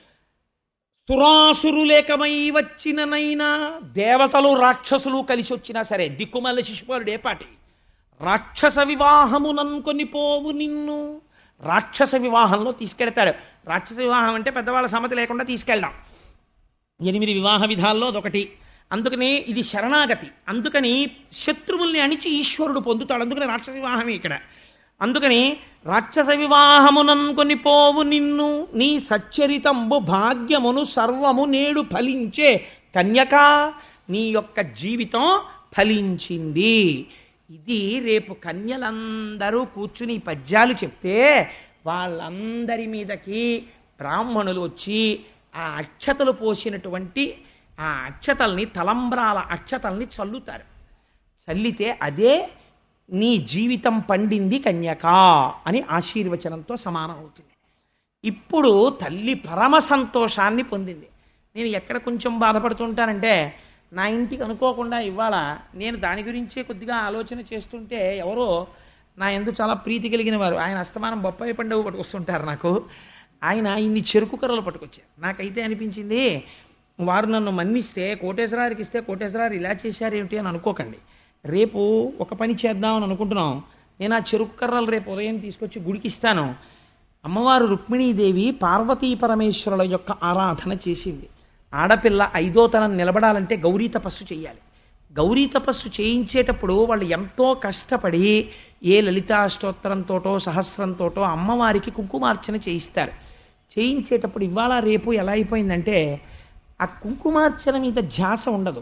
సురాసురులేకమై వచ్చిననైనా దేవతలు రాక్షసులు కలిసి వచ్చినా సరే దిక్కుమల్ల శిశుపాలుడు ఏ పాటి రాక్షస వివాహముననుకొని పోవు నిన్ను రాక్షస వివాహంలో తీసుకెడతాడు రాక్షస వివాహం అంటే పెద్దవాళ్ళ సమ్మతి లేకుండా తీసుకెళ్దాం ఎనిమిది వివాహ విధాల్లో అదొకటి అందుకని ఇది శరణాగతి అందుకని శత్రువుల్ని అణిచి ఈశ్వరుడు పొందుతాడు అందుకని రాక్షస వివాహమే ఇక్కడ అందుకని రాక్షస వివాహముననుకొని పోవు నిన్ను నీ సచ్చరితంబు భాగ్యమును సర్వము నేడు ఫలించే కన్యకా నీ యొక్క జీవితం ఫలించింది ఇది రేపు కన్యలందరూ కూర్చుని ఈ పద్యాలు చెప్తే వాళ్ళందరి మీదకి బ్రాహ్మణులు వచ్చి ఆ అక్షతలు పోసినటువంటి ఆ అక్షతల్ని తలంబ్రాల అక్షతల్ని చల్లుతారు చల్లితే అదే నీ జీవితం పండింది కన్యకా అని ఆశీర్వచనంతో సమానం అవుతుంది ఇప్పుడు తల్లి పరమ సంతోషాన్ని పొందింది నేను ఎక్కడ కొంచెం బాధపడుతుంటానంటే నా ఇంటికి అనుకోకుండా ఇవాళ నేను దాని గురించే కొద్దిగా ఆలోచన చేస్తుంటే ఎవరో నా ఎందు చాలా ప్రీతి కలిగిన వారు ఆయన అస్తమానం బొప్పాయి పండుగ పట్టుకొస్తుంటారు నాకు ఆయన ఇన్ని చెరుకు కర్రలు పట్టుకొచ్చారు నాకైతే అనిపించింది వారు నన్ను మన్నిస్తే కోటేశ్వరారికి ఇస్తే కోటేశ్వరారు ఇలా చేశారు ఏమిటి అని అనుకోకండి రేపు ఒక పని చేద్దామని అనుకుంటున్నాం నేను ఆ చెరుకు కర్రలు రేపు ఉదయం తీసుకొచ్చి గుడికి ఇస్తాను అమ్మవారు రుక్మిణీదేవి పార్వతీ పరమేశ్వరుల యొక్క ఆరాధన చేసింది ఆడపిల్ల ఐదో తనం నిలబడాలంటే గౌరీ తపస్సు చేయాలి గౌరీ తపస్సు చేయించేటప్పుడు వాళ్ళు ఎంతో కష్టపడి ఏ లలితాష్టోత్తరంతోటో సహస్రంతోటో అమ్మవారికి కుంకుమార్చన చేయిస్తారు చేయించేటప్పుడు ఇవాళ రేపు ఎలా అయిపోయిందంటే ఆ కుంకుమార్చన మీద ధ్యాస ఉండదు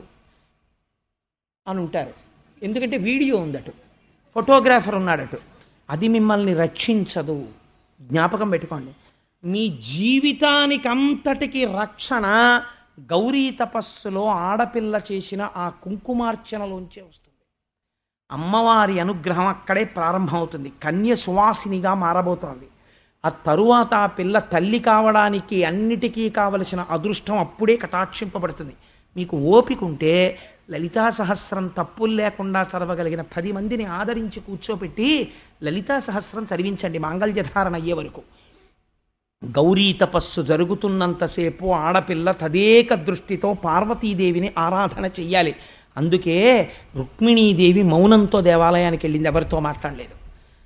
అని ఉంటారు ఎందుకంటే వీడియో ఉందటు ఫోటోగ్రాఫర్ ఉన్నాడటు అది మిమ్మల్ని రక్షించదు జ్ఞాపకం పెట్టుకోండి మీ జీవితానికి అంతటికి రక్షణ గౌరీ తపస్సులో ఆడపిల్ల చేసిన ఆ కుంకుమార్చనలోంచే వస్తుంది అమ్మవారి అనుగ్రహం అక్కడే ప్రారంభమవుతుంది కన్య సువాసినిగా మారబోతోంది ఆ తరువాత ఆ పిల్ల తల్లి కావడానికి అన్నిటికీ కావలసిన అదృష్టం అప్పుడే కటాక్షింపబడుతుంది మీకు ఓపిక ఉంటే లలితా సహస్రం తప్పులు లేకుండా చదవగలిగిన పది మందిని ఆదరించి కూర్చోపెట్టి లలితా సహస్రం చదివించండి మాంగళ్యధారణ అయ్యే వరకు గౌరీ తపస్సు జరుగుతున్నంతసేపు ఆడపిల్ల తదేక దృష్టితో పార్వతీదేవిని ఆరాధన చెయ్యాలి అందుకే రుక్మిణీదేవి మౌనంతో దేవాలయానికి వెళ్ళింది ఎవరితో మాట్లాడలేదు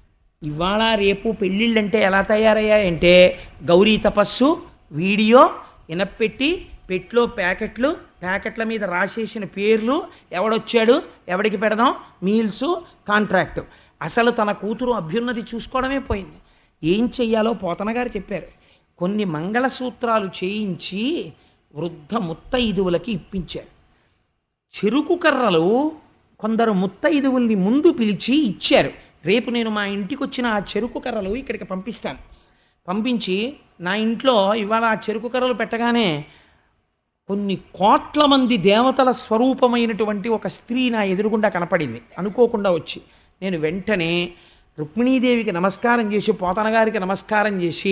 ఇవాళ రేపు పెళ్ళిళ్ళంటే ఎలా తయారయ్యాయంటే గౌరీ తపస్సు వీడియో ఇనపెట్టి పెట్లో ప్యాకెట్లు ప్యాకెట్ల మీద రాసేసిన పేర్లు ఎవడొచ్చాడు ఎవడికి పెడదాం మీల్స్ కాంట్రాక్ట్ అసలు తన కూతురు అభ్యున్నతి చూసుకోవడమే పోయింది ఏం చెయ్యాలో పోతన గారు చెప్పారు కొన్ని మంగళసూత్రాలు చేయించి వృద్ధ ముత్తైదువులకి ఇప్పించారు చెరుకు కర్రలు కొందరు ముత్తైదువుల్ని ముందు పిలిచి ఇచ్చారు రేపు నేను మా ఇంటికి వచ్చిన ఆ చెరుకు కర్రలు ఇక్కడికి పంపిస్తాను పంపించి నా ఇంట్లో ఇవాళ ఆ చెరుకు కర్రలు పెట్టగానే కొన్ని కోట్ల మంది దేవతల స్వరూపమైనటువంటి ఒక స్త్రీ నా ఎదురుగుండా కనపడింది అనుకోకుండా వచ్చి నేను వెంటనే రుక్మిణీదేవికి నమస్కారం చేసి పోతన గారికి నమస్కారం చేసి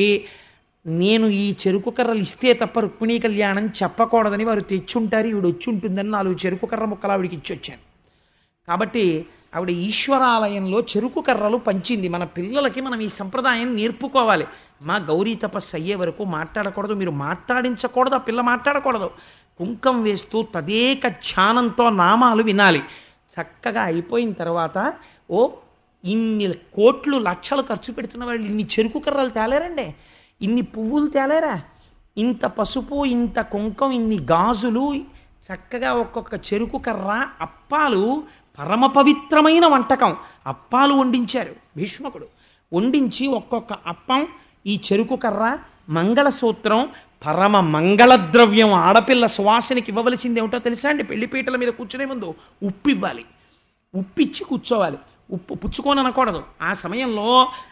నేను ఈ చెరుకు కర్రలు ఇస్తే తప్ప రుక్మిణీ కళ్యాణం చెప్పకూడదని వారు తెచ్చుంటారు ఈవిడ వచ్చి ఉంటుందని నాలుగు చెరుకు కర్ర ముక్కలు ఆవిడికి ఇచ్చొచ్చాను కాబట్టి ఆవిడ ఈశ్వరాలయంలో చెరుకు కర్రలు పంచింది మన పిల్లలకి మనం ఈ సంప్రదాయం నేర్పుకోవాలి మా గౌరీ తపస్సు అయ్యే వరకు మాట్లాడకూడదు మీరు మాట్లాడించకూడదు ఆ పిల్ల మాట్లాడకూడదు కుంకం వేస్తూ తదేక ధ్యానంతో నామాలు వినాలి చక్కగా అయిపోయిన తర్వాత ఓ ఇన్ని కోట్లు లక్షలు ఖర్చు పెడుతున్న వాళ్ళు ఇన్ని చెరుకు కర్రలు తేలేరండి ఇన్ని పువ్వులు తేలేరా ఇంత పసుపు ఇంత కుంకం ఇన్ని గాజులు చక్కగా ఒక్కొక్క చెరుకు కర్ర అప్పాలు పరమ పవిత్రమైన వంటకం అప్పాలు వండించారు భీష్మకుడు వండించి ఒక్కొక్క అప్పం ఈ చెరుకు కర్ర మంగళసూత్రం పరమ మంగళద్రవ్యం ఆడపిల్ల సువాసనకి ఇవ్వవలసింది ఏమిటో తెలుసా అండి పెళ్లిపీటల మీద కూర్చునే ముందు ఉప్పు ఇవ్వాలి ఉప్పిచ్చి కూర్చోవాలి ఉప్పు పుచ్చుకొని అనకూడదు ఆ సమయంలో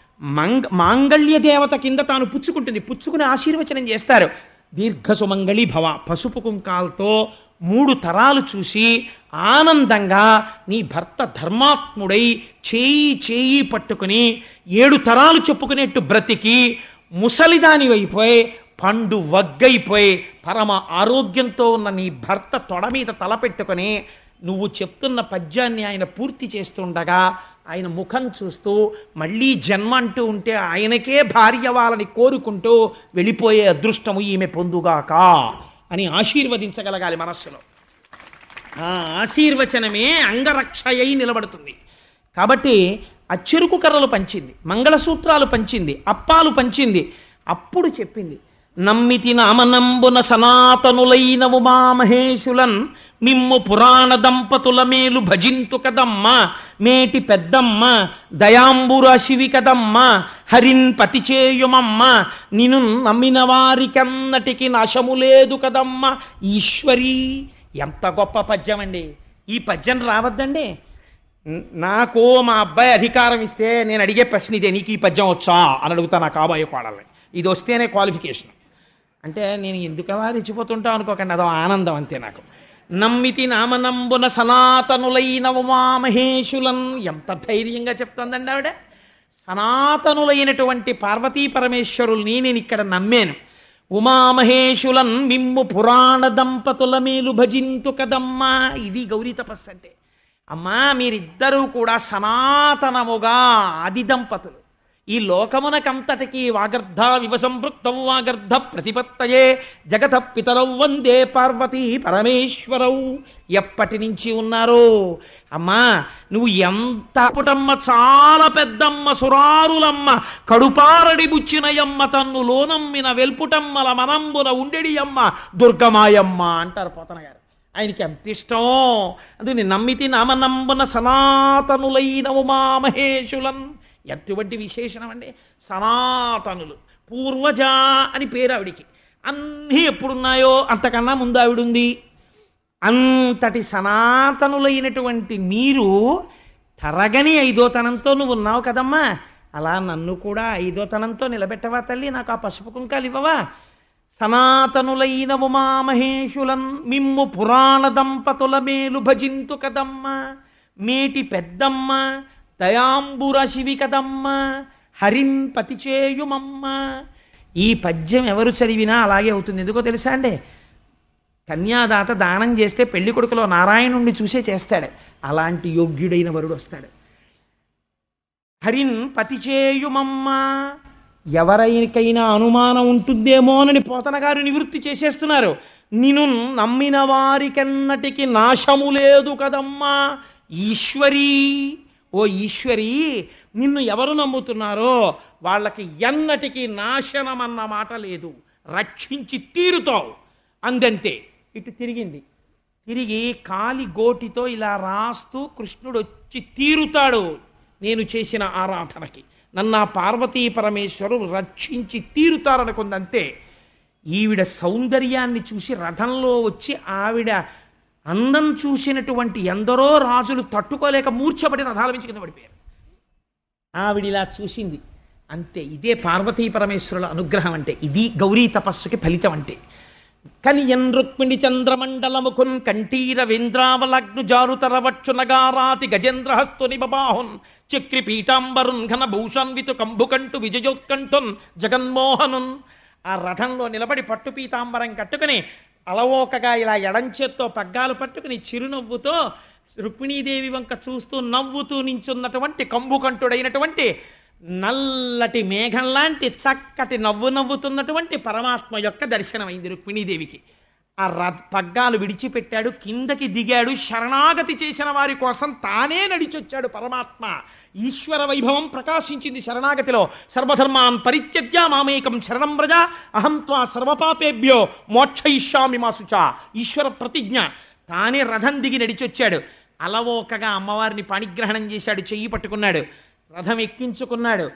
మంగ మాంగళ్య దేవత కింద తాను పుచ్చుకుంటుంది పుచ్చుకుని ఆశీర్వచనం చేస్తారు దీర్ఘ సుమంగళి భవ పసుపు కుంకాలతో మూడు తరాలు చూసి ఆనందంగా నీ భర్త ధర్మాత్ముడై చేయి చేయి పట్టుకుని ఏడు తరాలు చెప్పుకునేట్టు బ్రతికి ముసలిదాని అయిపోయి పండు వగ్గైపోయి పరమ ఆరోగ్యంతో ఉన్న నీ భర్త తొడ మీద తల పెట్టుకొని నువ్వు చెప్తున్న పద్యాన్ని ఆయన పూర్తి చేస్తుండగా ఆయన ముఖం చూస్తూ మళ్ళీ జన్మ అంటూ ఉంటే ఆయనకే భార్య వాళ్ళని కోరుకుంటూ వెళ్ళిపోయే అదృష్టము ఈమె పొందుగాక అని ఆశీర్వదించగలగాలి మనస్సులో ఆ ఆశీర్వచనమే అంగరక్షయై నిలబడుతుంది కాబట్టి ఆ చెరుకు కర్రలు పంచింది మంగళసూత్రాలు పంచింది అప్పాలు పంచింది అప్పుడు చెప్పింది నమ్మితి నామనంబున సనాతనులైన ఉమామహేశులన్ మిమ్ము పురాణ దంపతుల మేలు భజింతు కదమ్మ మేటి పెద్దమ్మ దయాంబుర శివి కదమ్మ హరిన్ పతి చేయుమమ్మ నిను నమ్మిన వారికన్నటికి నాశము లేదు కదమ్మ ఈశ్వరీ ఎంత గొప్ప పద్యం అండి ఈ పద్యం రావద్దండి న- నాకు మా అబ్బాయి అధికారం ఇస్తే నేను అడిగే ప్రశ్న ఇదే నీకు ఈ పద్యం వచ్చా అని అడుగుతా నా కాబోయే కోడల్ని ఇది వస్తేనే క్వాలిఫికేషన్ అంటే నేను ఎందుకలా రెచ్చిపోతుంటావు అనుకోకండి అదో ఆనందం అంతే నాకు నమ్మితి నామనంబున సనాతనులైన ఉమామహేషులన్ ఎంత ధైర్యంగా చెప్తుందండి ఆవిడ సనాతనులైనటువంటి పార్వతీ పరమేశ్వరుల్ని నేను ఇక్కడ నమ్మాను ఉమామహేషులన్ మిమ్ము పురాణ దంపతుల మేలు భజింతు కదమ్మా ఇది గౌరీ తపస్సు అంటే అమ్మా మీరిద్దరూ కూడా సనాతనముగా ఆది దంపతులు ఈ లోకమునకంతటికి వాగర్ధ వివసంపృక్తం వాగర్ధ ప్రతిపత్తయే జగత పితరౌ వందే పార్వతీ పరమేశ్వరౌ ఎప్పటి నుంచి ఉన్నారు అమ్మా నువ్వు ఎంత పుటమ్మ చాలా పెద్దమ్మ సురారులమ్మ కడుపారడి బుచ్చినయమ్మ తన్ను లోనమ్మిన వెల్పుటమ్మల మనంబున ఉండెడియమ్మ దుర్గమాయమ్మ అంటారు పోతన గారు ఆయనకి ఎంత ఇష్టం అందుకని నమ్మితి నామనంబున సనాతనులైన ఉమామహేషులన్ ఎటువంటి విశేషణం అండి సనాతనులు పూర్వజ అని పేరు ఆవిడికి అన్నీ ఎప్పుడున్నాయో అంతకన్నా ముందు ఆవిడుంది అంతటి సనాతనులైనటువంటి మీరు తరగని ఐదోతనంతో నువ్వు ఉన్నావు కదమ్మా అలా నన్ను కూడా ఐదోతనంతో నిలబెట్టవా తల్లి నాకు ఆ పసుపు కుంకాలు ఇవ్వవా సనాతనులైన ఉమామహేషులన్ మిమ్ము పురాణ దంపతుల మేలు భజింతు కదమ్మ మేటి పెద్దమ్మ దయాంబుర శివి కదమ్మ హరిన్ పతి చేయుమమ్మ ఈ పద్యం ఎవరు చదివినా అలాగే అవుతుంది ఎందుకో తెలుసా అండి కన్యాదాత దానం చేస్తే పెళ్లి కొడుకులో నారాయణుణ్ణి చూసే చేస్తాడు అలాంటి యోగ్యుడైన వరుడు వస్తాడు హరిన్ పతి చేయుమమ్మ ఎవరికైనా అనుమానం ఉంటుందేమోనని పోతన గారు నివృత్తి చేసేస్తున్నారు నిను నమ్మిన వారికెన్నటికి నాశము లేదు కదమ్మా ఈశ్వరీ ఓ ఈశ్వరీ నిన్ను ఎవరు నమ్ముతున్నారో వాళ్ళకి ఎన్నటికి నాశనం అన్న మాట లేదు రక్షించి తీరుతావు అందంతే ఇటు తిరిగింది తిరిగి కాలి గోటితో ఇలా రాస్తూ కృష్ణుడు వచ్చి తీరుతాడు నేను చేసిన ఆరాధనకి నన్ను ఆ పార్వతీ పరమేశ్వరు రక్షించి తీరుతారనుకుందంతే ఈవిడ సౌందర్యాన్ని చూసి రథంలో వచ్చి ఆవిడ అందం చూసినటువంటి ఎందరో రాజులు తట్టుకోలేక మూర్ఛపడి రథాల మించి కింద పడిపోయారు ఆవిడ ఇలా చూసింది అంతే ఇదే పార్వతీ పరమేశ్వరుల అనుగ్రహం అంటే ఇది గౌరీ తపస్సుకి ఫలితం అంటే కనియన్ రుక్మిణి చంద్రమండలముఖున్ కంఠీర వేంద్రావలగ్ను జారుతరవక్షు నగారాతి గజేంద్రహస్తు నిబబాహున్ చక్రి పీతాంబరున్ ఘన భూషాన్వితు కంభుకంటు విజయోత్కంఠున్ జగన్మోహనున్ ఆ రథంలో నిలబడి పట్టు పీతాంబరం కట్టుకుని అలవోకగా ఇలా ఎడంచేత్తో పగ్గాలు పట్టుకుని చిరునవ్వుతో రుక్మిణీదేవి వంక చూస్తూ నవ్వుతూ నించున్నటువంటి కంబుకంఠుడైనటువంటి నల్లటి మేఘం లాంటి చక్కటి నవ్వు నవ్వుతున్నటువంటి పరమాత్మ యొక్క దర్శనమైంది రుక్మిణీదేవికి ఆ రథ పగ్గాలు విడిచిపెట్టాడు కిందకి దిగాడు శరణాగతి చేసిన వారి కోసం తానే నడిచొచ్చాడు పరమాత్మ ఈశ్వర వైభవం ప్రకాశించింది శరణాగతిలో సర్వధర్మాన్ పరిత్యజ్య మామేకం శరణం వ్రజ అహం త్వా సర్వపాపేభ్యో మోక్షయిష్యామి మాసుచ ఈశ్వర ప్రతిజ్ఞ తానే రథం దిగి నడిచొచ్చాడు అలవోకగా అమ్మవారిని పాణిగ్రహణం చేశాడు చెయ్యి పట్టుకున్నాడు రథం ఎక్కించుకున్నాడు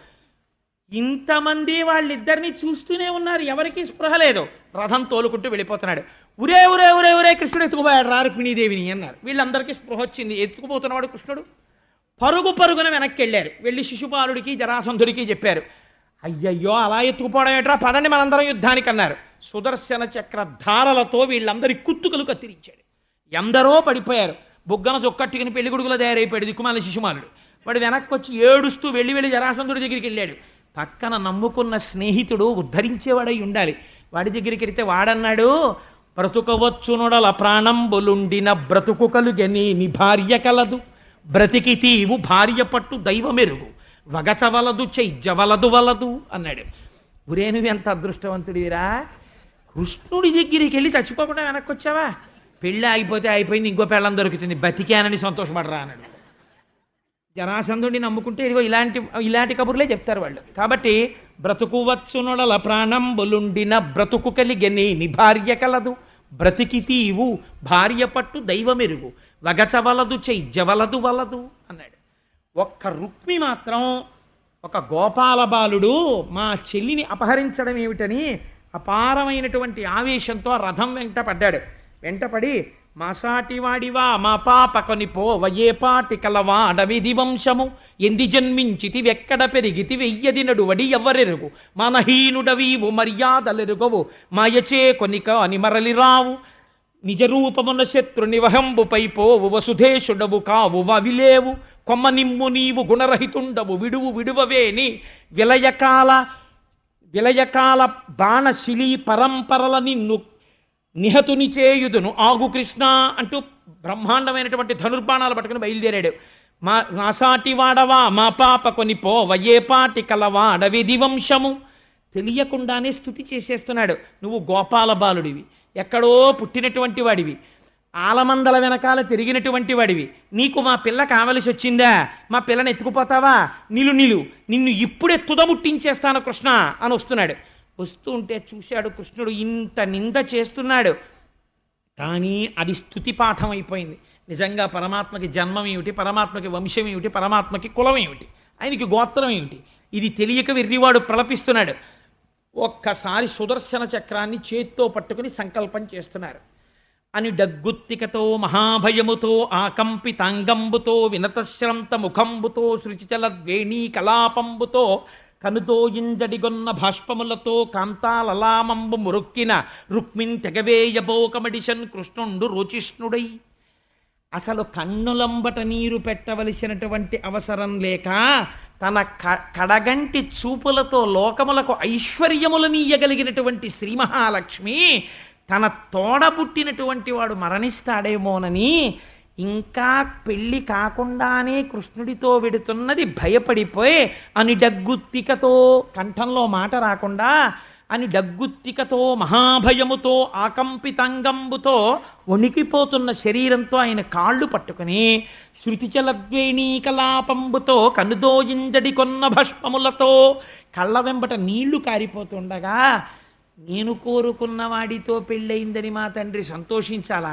ఇంతమంది వాళ్ళిద్దరిని చూస్తూనే ఉన్నారు ఎవరికి స్పృహ లేదు రథం తోలుకుంటూ వెళ్ళిపోతున్నాడు ఉరే ఉరే ఉరే ఉరే కృష్ణుడు ఎత్తుకుపోయాడు రా రుక్మిణీదేవిని అన్నారు వీళ్ళందరికీ స్పృహ వచ్చింది ఎత్తుకుపోతున్నవాడు కృష్ణుడు పరుగు పరుగున వెనక్కి వెళ్ళారు వెళ్ళి శిశుపాలుడికి జరాసంధుడికి చెప్పారు అయ్యయ్యో అలా ఎత్తుకుపోవడం ఏంట్రా పదండి మనందరం యుద్ధానికి అన్నారు సుదర్శన చక్ర ధారలతో వీళ్ళందరి కుత్తుకలు కత్తిరించాడు ఎందరో పడిపోయారు బుగ్గన చొక్కట్టుకుని పెళ్లి కొడుకులో తయారైపోయాడు దిక్కుమాల శిశుమాలుడు వాడు వెనక్కి వచ్చి ఏడుస్తూ వెళ్ళి వెళ్ళి జరాసంధుడి దగ్గరికి వెళ్ళాడు పక్కన నమ్ముకున్న స్నేహితుడు ఉద్ధరించేవాడై ఉండాలి వాడి దగ్గరికి వెడితే వాడన్నాడు బ్రతుకవచ్చునొడల ప్రాణంబులుండిన బ్రతుకు కలుగని నీ భార్య కలదు బ్రతికి తీవు భార్య పట్టు దైవమెరుగు వగచవలదు చెయ్యవలదు వలదు అన్నాడు ఒరే నువ్వు ఎంత అదృష్టవంతుడివిరా కృష్ణుడి దగ్గరికి వెళ్ళి చచ్చిపోకుండా వెనక్కి వచ్చావా పెళ్ళి ఆగిపోతే అయిపోయింది ఇంకో పెళ్ళం దొరుకుతుంది బతికానని సంతోషపడరా అన్నాడు జరాసంధుడిని నమ్ముకుంటే ఇదిగో ఇలాంటి ఇలాంటి కబుర్లే చెప్తారు వాళ్ళు కాబట్టి బ్రతుకు వచ్చునొడల ప్రాణంబులుండిన బ్రతుకు కలిగని నీ భార్య కలదు బ్రతికి తీవు భార్య పట్టు దైవమెరుగు వగచవలదు చెయ్యవలదు వలదు అన్నాడు ఒక్క రుక్మి మాత్రం ఒక గోపాల బాలుడు మా చెల్లిని అపహరించడం ఏమిటని అపారమైనటువంటి ఆవేశంతో ఆ రథం వెంట పడ్డాడు వెంటపడి మాసాటివాడివా మా పాప కొనిపో వయేపాటి కలవా అడవిది వంశము ఎంది జన్మించితి వెక్కడ పెరిగితి వెయ్యది నడువడి ఎవ్వరెరుగు మనహీనుడవీవు మర్యాదలెరుగవు మాయచే కొనిక అని మరలిరావు నిజరూపమున శత్రుని వహంబుపై పోవు వసుధేషుడవు కావు వవిలేవు కొమ్మ నిమ్ము నీవు గుణరహితుండవు విడువు విడువవేని విలయకాల విలయకాల బాణశిలీ పరంపరల నిన్ను నిహతుని చేయుదును ఆగు కృష్ణ అంటూ బ్రహ్మాండమైనటువంటి ధనుర్బాణాలు పట్టుకుని బయలుదేరాడు మా నాసాటి వాడవా మా పాప కొని పోవయేపాటి కలవా అడవిది వంశము తెలియకుండానే స్థుతి చేసేస్తున్నాడు నువ్వు గోపాల బాలుడివి ఎక్కడో పుట్టినటువంటి వాడివి ఆలమందల వెనకాల తిరిగినటువంటి వాడివి నీకు మా పిల్ల కావలసి వచ్చిందా మా పిల్లని ఎత్తుకుపోతావా నిలు నిలు నిన్ను ఇప్పుడే తుదముట్టించేస్తాను కృష్ణ అని వస్తున్నాడు వస్తూ ఉంటే చూశాడు కృష్ణుడు ఇంత నింద చేస్తున్నాడు కానీ అది స్థుతి పాఠం అయిపోయింది నిజంగా పరమాత్మకి జన్మం ఏమిటి పరమాత్మకి వంశం ఏమిటి పరమాత్మకి కులం ఏమిటి ఆయనకి గోత్రం ఏమిటి ఇది తెలియక వెర్రివాడు ప్రలపిస్తున్నాడు ఒక్కసారి సుదర్శన చక్రాన్ని చేత్తో పట్టుకుని సంకల్పం చేస్తున్నారు అని డగ్గుత్తికతో మహాభయముతో ఆకంపితాంగంబుతో వినతశ్రంత ముఖంబుతో శృచిచల ద్వేణీ కలాపంబుతో కనుదోయింజడిగొన్న భాష్పములతో కాంతాలలామంబు మురొక్కిన రుక్మిన్ తెగవేయబోకమడిషన్ కృష్ణుండు రోచిష్ణుడై అసలు కన్నులంబట నీరు పెట్టవలసినటువంటి అవసరం లేక తన క- కడగంటి చూపులతో లోకములకు ఐశ్వర్యములనీయగలిగినటువంటి శ్రీ మహాలక్ష్మి తన తోడబుట్టినటువంటి వాడు మరణిస్తాడేమోనని ఇంకా పెళ్లి కాకుండానే కృష్ణుడితో వెడుతున్నది భయపడిపోయి అని డగ్గుత్తికతో కంఠంలో మాట రాకుండా అని డగ్గుత్తికతో మహాభయముతో ఆకంపితాంగంబుతో వణికిపోతున్న శరీరంతో ఆయన కాళ్ళు పట్టుకుని శృతిచలద్వేణీ కలాపంబుతో కనుదోయింజడి కొన్న భస్మములతో కళ్ళ వెంబట నీళ్లు కారిపోతుండగా నేను కోరుకున్న వాడితో పెళ్ళయిందని మా తండ్రి సంతోషించాలా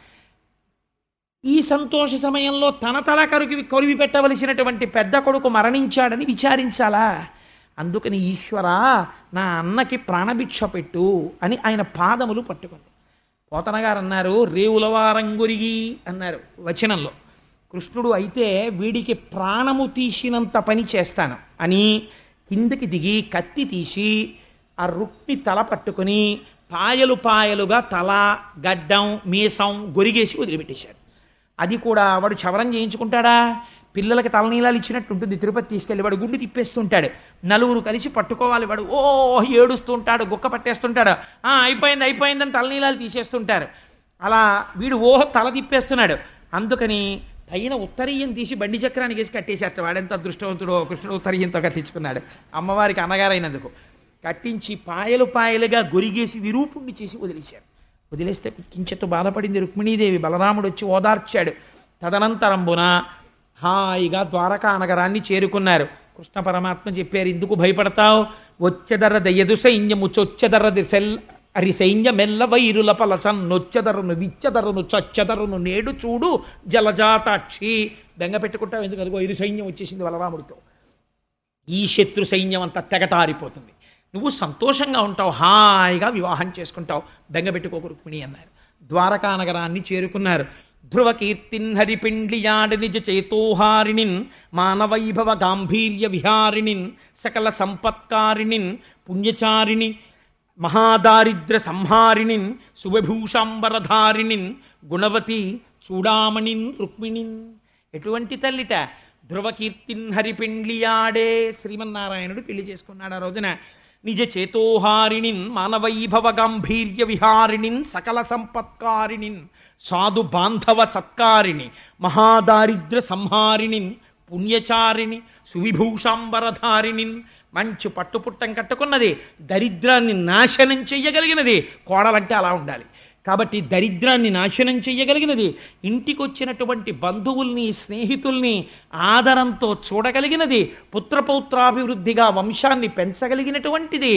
ఈ సంతోష సమయంలో తన తల కరుకి కొరివి పెట్టవలసినటువంటి పెద్ద కొడుకు మరణించాడని విచారించాలా అందుకని ఈశ్వర నా అన్నకి ప్రాణభిక్ష పెట్టు అని ఆయన పాదములు పట్టుకుంది పోతన గారు అన్నారు రేవులవారంగురిగి అన్నారు వచనంలో కృష్ణుడు అయితే వీడికి ప్రాణము తీసినంత పని చేస్తాను అని కిందకి దిగి కత్తి తీసి ఆ రుక్ని తల పట్టుకుని పాయలు పాయలుగా తల గడ్డం మీసం గొరిగేసి వదిలిపెట్టేశాడు అది కూడా వాడు చవరం చేయించుకుంటాడా పిల్లలకి తలనీలాలు ఇచ్చినట్టు ఉంటుంది తిరుపతి తీసుకెళ్ళి వాడు గుండు తిప్పేస్తుంటాడు నలుగురు కలిసి పట్టుకోవాలి వాడు ఓ ఏడుస్తుంటాడు గుక్క పట్టేస్తుంటాడు ఆ అయిపోయింది అయిపోయిందని తలనీలాలు తీసేస్తుంటారు అలా వీడు ఓహో తల తిప్పేస్తున్నాడు అందుకని పైన ఉత్తరీయం తీసి బండి చక్రానికి వేసి కట్టేసేస్తాడు వాడెంత అదృష్టవంతుడో కృష్ణుడు ఉత్తరీయంతో కట్టించుకున్నాడు అమ్మవారికి అన్నగారైనందుకు కట్టించి పాయలు పాయలుగా గొరిగేసి విరూపుణ్ణి చేసి వదిలేశారు వదిలేస్తే కించెత్తు బాధపడింది రుక్మిణీదేవి బలరాముడు వచ్చి ఓదార్చాడు తదనంతరంబున హాయిగా ద్వారకా నగరాన్ని చేరుకున్నారు కృష్ణ పరమాత్మ చెప్పారు ఎందుకు భయపడతావు వచ్చెదర దయ్యదు సైన్యము చొచ్చెదర దిశల్ అరి సైన్యమెల్ల వైరుల పలసన్ నొచ్చెదరును విచ్చెదరును చచ్చెదరును నేడు చూడు జలజాతాక్షి బెంగ పెట్టుకుంటావు ఎందుకు అదిగో ఇరు సైన్యం వచ్చేసింది బలరాముడితో ఈ శత్రు సైన్యం అంతా తెగటారిపోతుంది నువ్వు సంతోషంగా ఉంటావు హాయిగా వివాహం చేసుకుంటావు బెంగబెట్టుకోకు రుక్మిణి అన్నారు ద్వారకా నగరాన్ని చేరుకున్నారు ధ్రువ కీర్తిన్ హరిపిండ్లియాడ నిజ చేతోహారిణిన్ మానవైభవ గాంభీర్య విహారిణిన్ సకల సంపత్కారిణిన్ పుణ్యచారిణి మహాదారిద్ర సంహారిణిన్ శుభభూషాంబరధారిణిన్ గుణవతి చూడామణిన్ రుక్మిణిన్ ఎటువంటి తల్లిట ధ్రువకీర్తిన్ హరిపిండ్లియాడే శ్రీమన్నారాయణుడు పెళ్లి చేసుకున్నాడు ఆ రోజున నిజ చేతోహారిణిన్ మానవైభవ గాంభీర్య విహారిణిన్ సకల సంపత్కారిణిన్ సాధు బాంధవ సత్కారిణి మహాదారిద్ర సంహారిణిన్ పుణ్యచారిణి సువిభూషాంబరధారిణిన్ మంచి పట్టుపుట్టం కట్టుకున్నది దరిద్రాన్ని నాశనం చెయ్యగలిగినది కోడలంటే అలా ఉండాలి కాబట్టి దరిద్రాన్ని నాశనం చెయ్యగలిగినది ఇంటికి వచ్చినటువంటి బంధువుల్ని స్నేహితుల్ని ఆదరంతో చూడగలిగినది పుత్రపౌత్రాభివృద్ధిగా వంశాన్ని పెంచగలిగినటువంటిది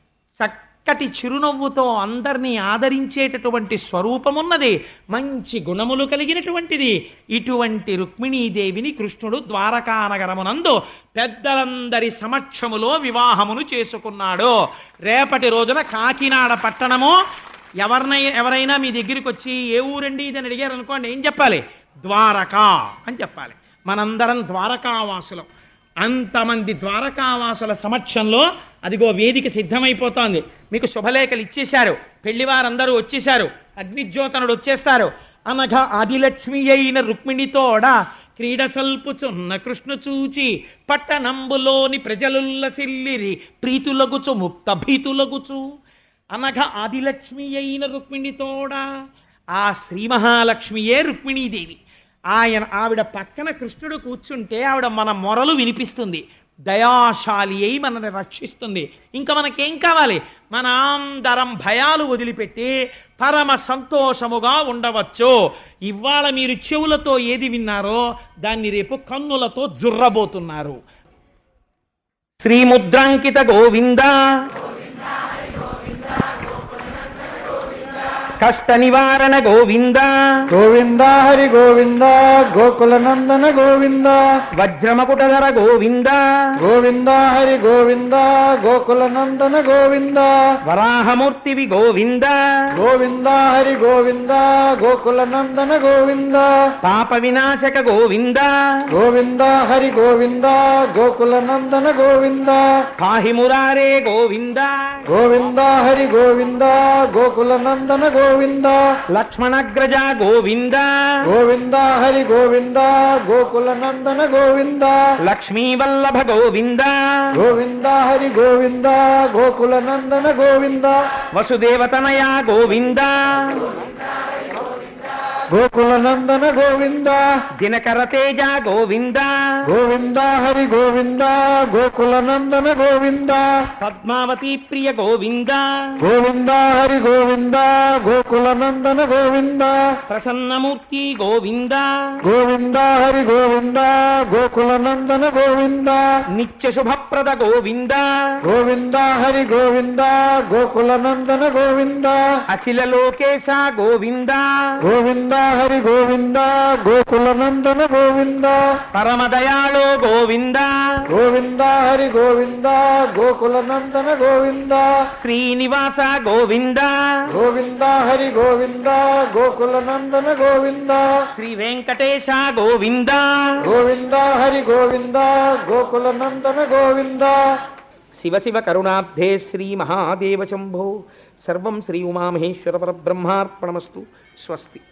చక్కటి చిరునవ్వుతో అందరినీ ఆదరించేటటువంటి స్వరూపమున్నది మంచి గుణములు కలిగినటువంటిది ఇటువంటి రుక్మిణీదేవిని కృష్ణుడు ద్వారకానగరమునందు పెద్దలందరి సమక్షములో వివాహమును చేసుకున్నాడు రేపటి రోజున కాకినాడ పట్టణము ఎవరినై ఎవరైనా మీ దగ్గరికి వచ్చి ఏ ఊరండి ఇది అని అడిగారు అనుకోండి ఏం చెప్పాలి ద్వారకా అని చెప్పాలి మనందరం ద్వారకావాసులం అంతమంది ద్వారకావాసుల సమక్షంలో అదిగో వేదిక సిద్ధమైపోతోంది మీకు శుభలేఖలు ఇచ్చేశారు పెళ్లివారందరూ వచ్చేశారు అగ్నిజ్యోతనుడు వచ్చేస్తారు అనగా ఆదిలక్ష్మి అయిన రుక్మిణితోడ క్రీడ సల్పుచున్న కృష్ణ చూచి పట్టణంబులోని ప్రజలుల్లసిల్లిరి ప్రీతులగుచు ముక్త భీతులగుచు అనగా ఆదిలక్ష్మి అయిన రుక్మిణితోడా ఆ శ్రీ మహాలక్ష్మియే రుక్మిణీదేవి ఆయన ఆవిడ పక్కన కృష్ణుడు కూర్చుంటే ఆవిడ మన మొరలు వినిపిస్తుంది దయాశాలి అయి మనల్ని రక్షిస్తుంది ఇంకా మనకేం కావాలి మన అందరం భయాలు వదిలిపెట్టి పరమ సంతోషముగా ఉండవచ్చు ఇవాళ మీరు చెవులతో ఏది విన్నారో దాన్ని రేపు కన్నులతో జుర్రబోతున్నారు శ్రీముద్రాంకిత గోవింద కష్ట నివారణ గోవింద గోవింద హరి గోవింద గోకుల నందన గోవింద వజ్రమకుటధర గోవింద గోవింద హరి గోవింద గోకుల నందన గోవింద వరాహమూర్తివి గోవింద గోవింద హరి గోవింద గోకుల నందన గోవింద పాప వినాశక గోవింద గోవింద హరి గోవింద గోకుల నందన గోవింద పాహి మురారే గోవింద గోవింద హరి గోవింద గోకుల నందన గోవింద లక్ష్మణగ్రజ గోవింద గోవింద హరి గోవింద గోకుల నందన గోవింద లక్ష్మీ వల్లభ గోవింద గోవింద హరి గోవింద గోకుల నందన గోవింద వసుదేవతనయ గోవింద గోకుల నందన గోవింద దినకర తేజ గోవింద గోవింద హరి గోవింద గోకుల నందన గోవింద పద్మావతి ప్రియ గోవింద గోవింద హరి గోవింద గోకుల నందన గోవింద ప్రసన్నమూర్తి గోవింద గోవింద హరి గోవింద గోకుల నందన గోవింద నిత్య శుభప్రద గోవింద గోవింద హరి గోవింద గోకుల నందన గోవింద అఖిల లోకేశ గోవింద గోవింద హరి గోవింద గోకుల నందన గోవింద పరమదయాళో గోవింద గోవింద హరి గోవింద గోకుల నందన గోవింద శ్రీనివాస గోవింద గోవింద హరి గోవింద గోకుల నందన గోవింద శ్రీ వెంకటేశ గోవింద గోవింద హరి గోవింద గోకుల నందన గోవింద శివ శివ కరుణాబ్ధే శ్రీ మహాదేవ శంభో సర్వం శ్రీ ఉమామహేశ్వర పరబ్రహ్మార్పణమస్తు స్వస్తి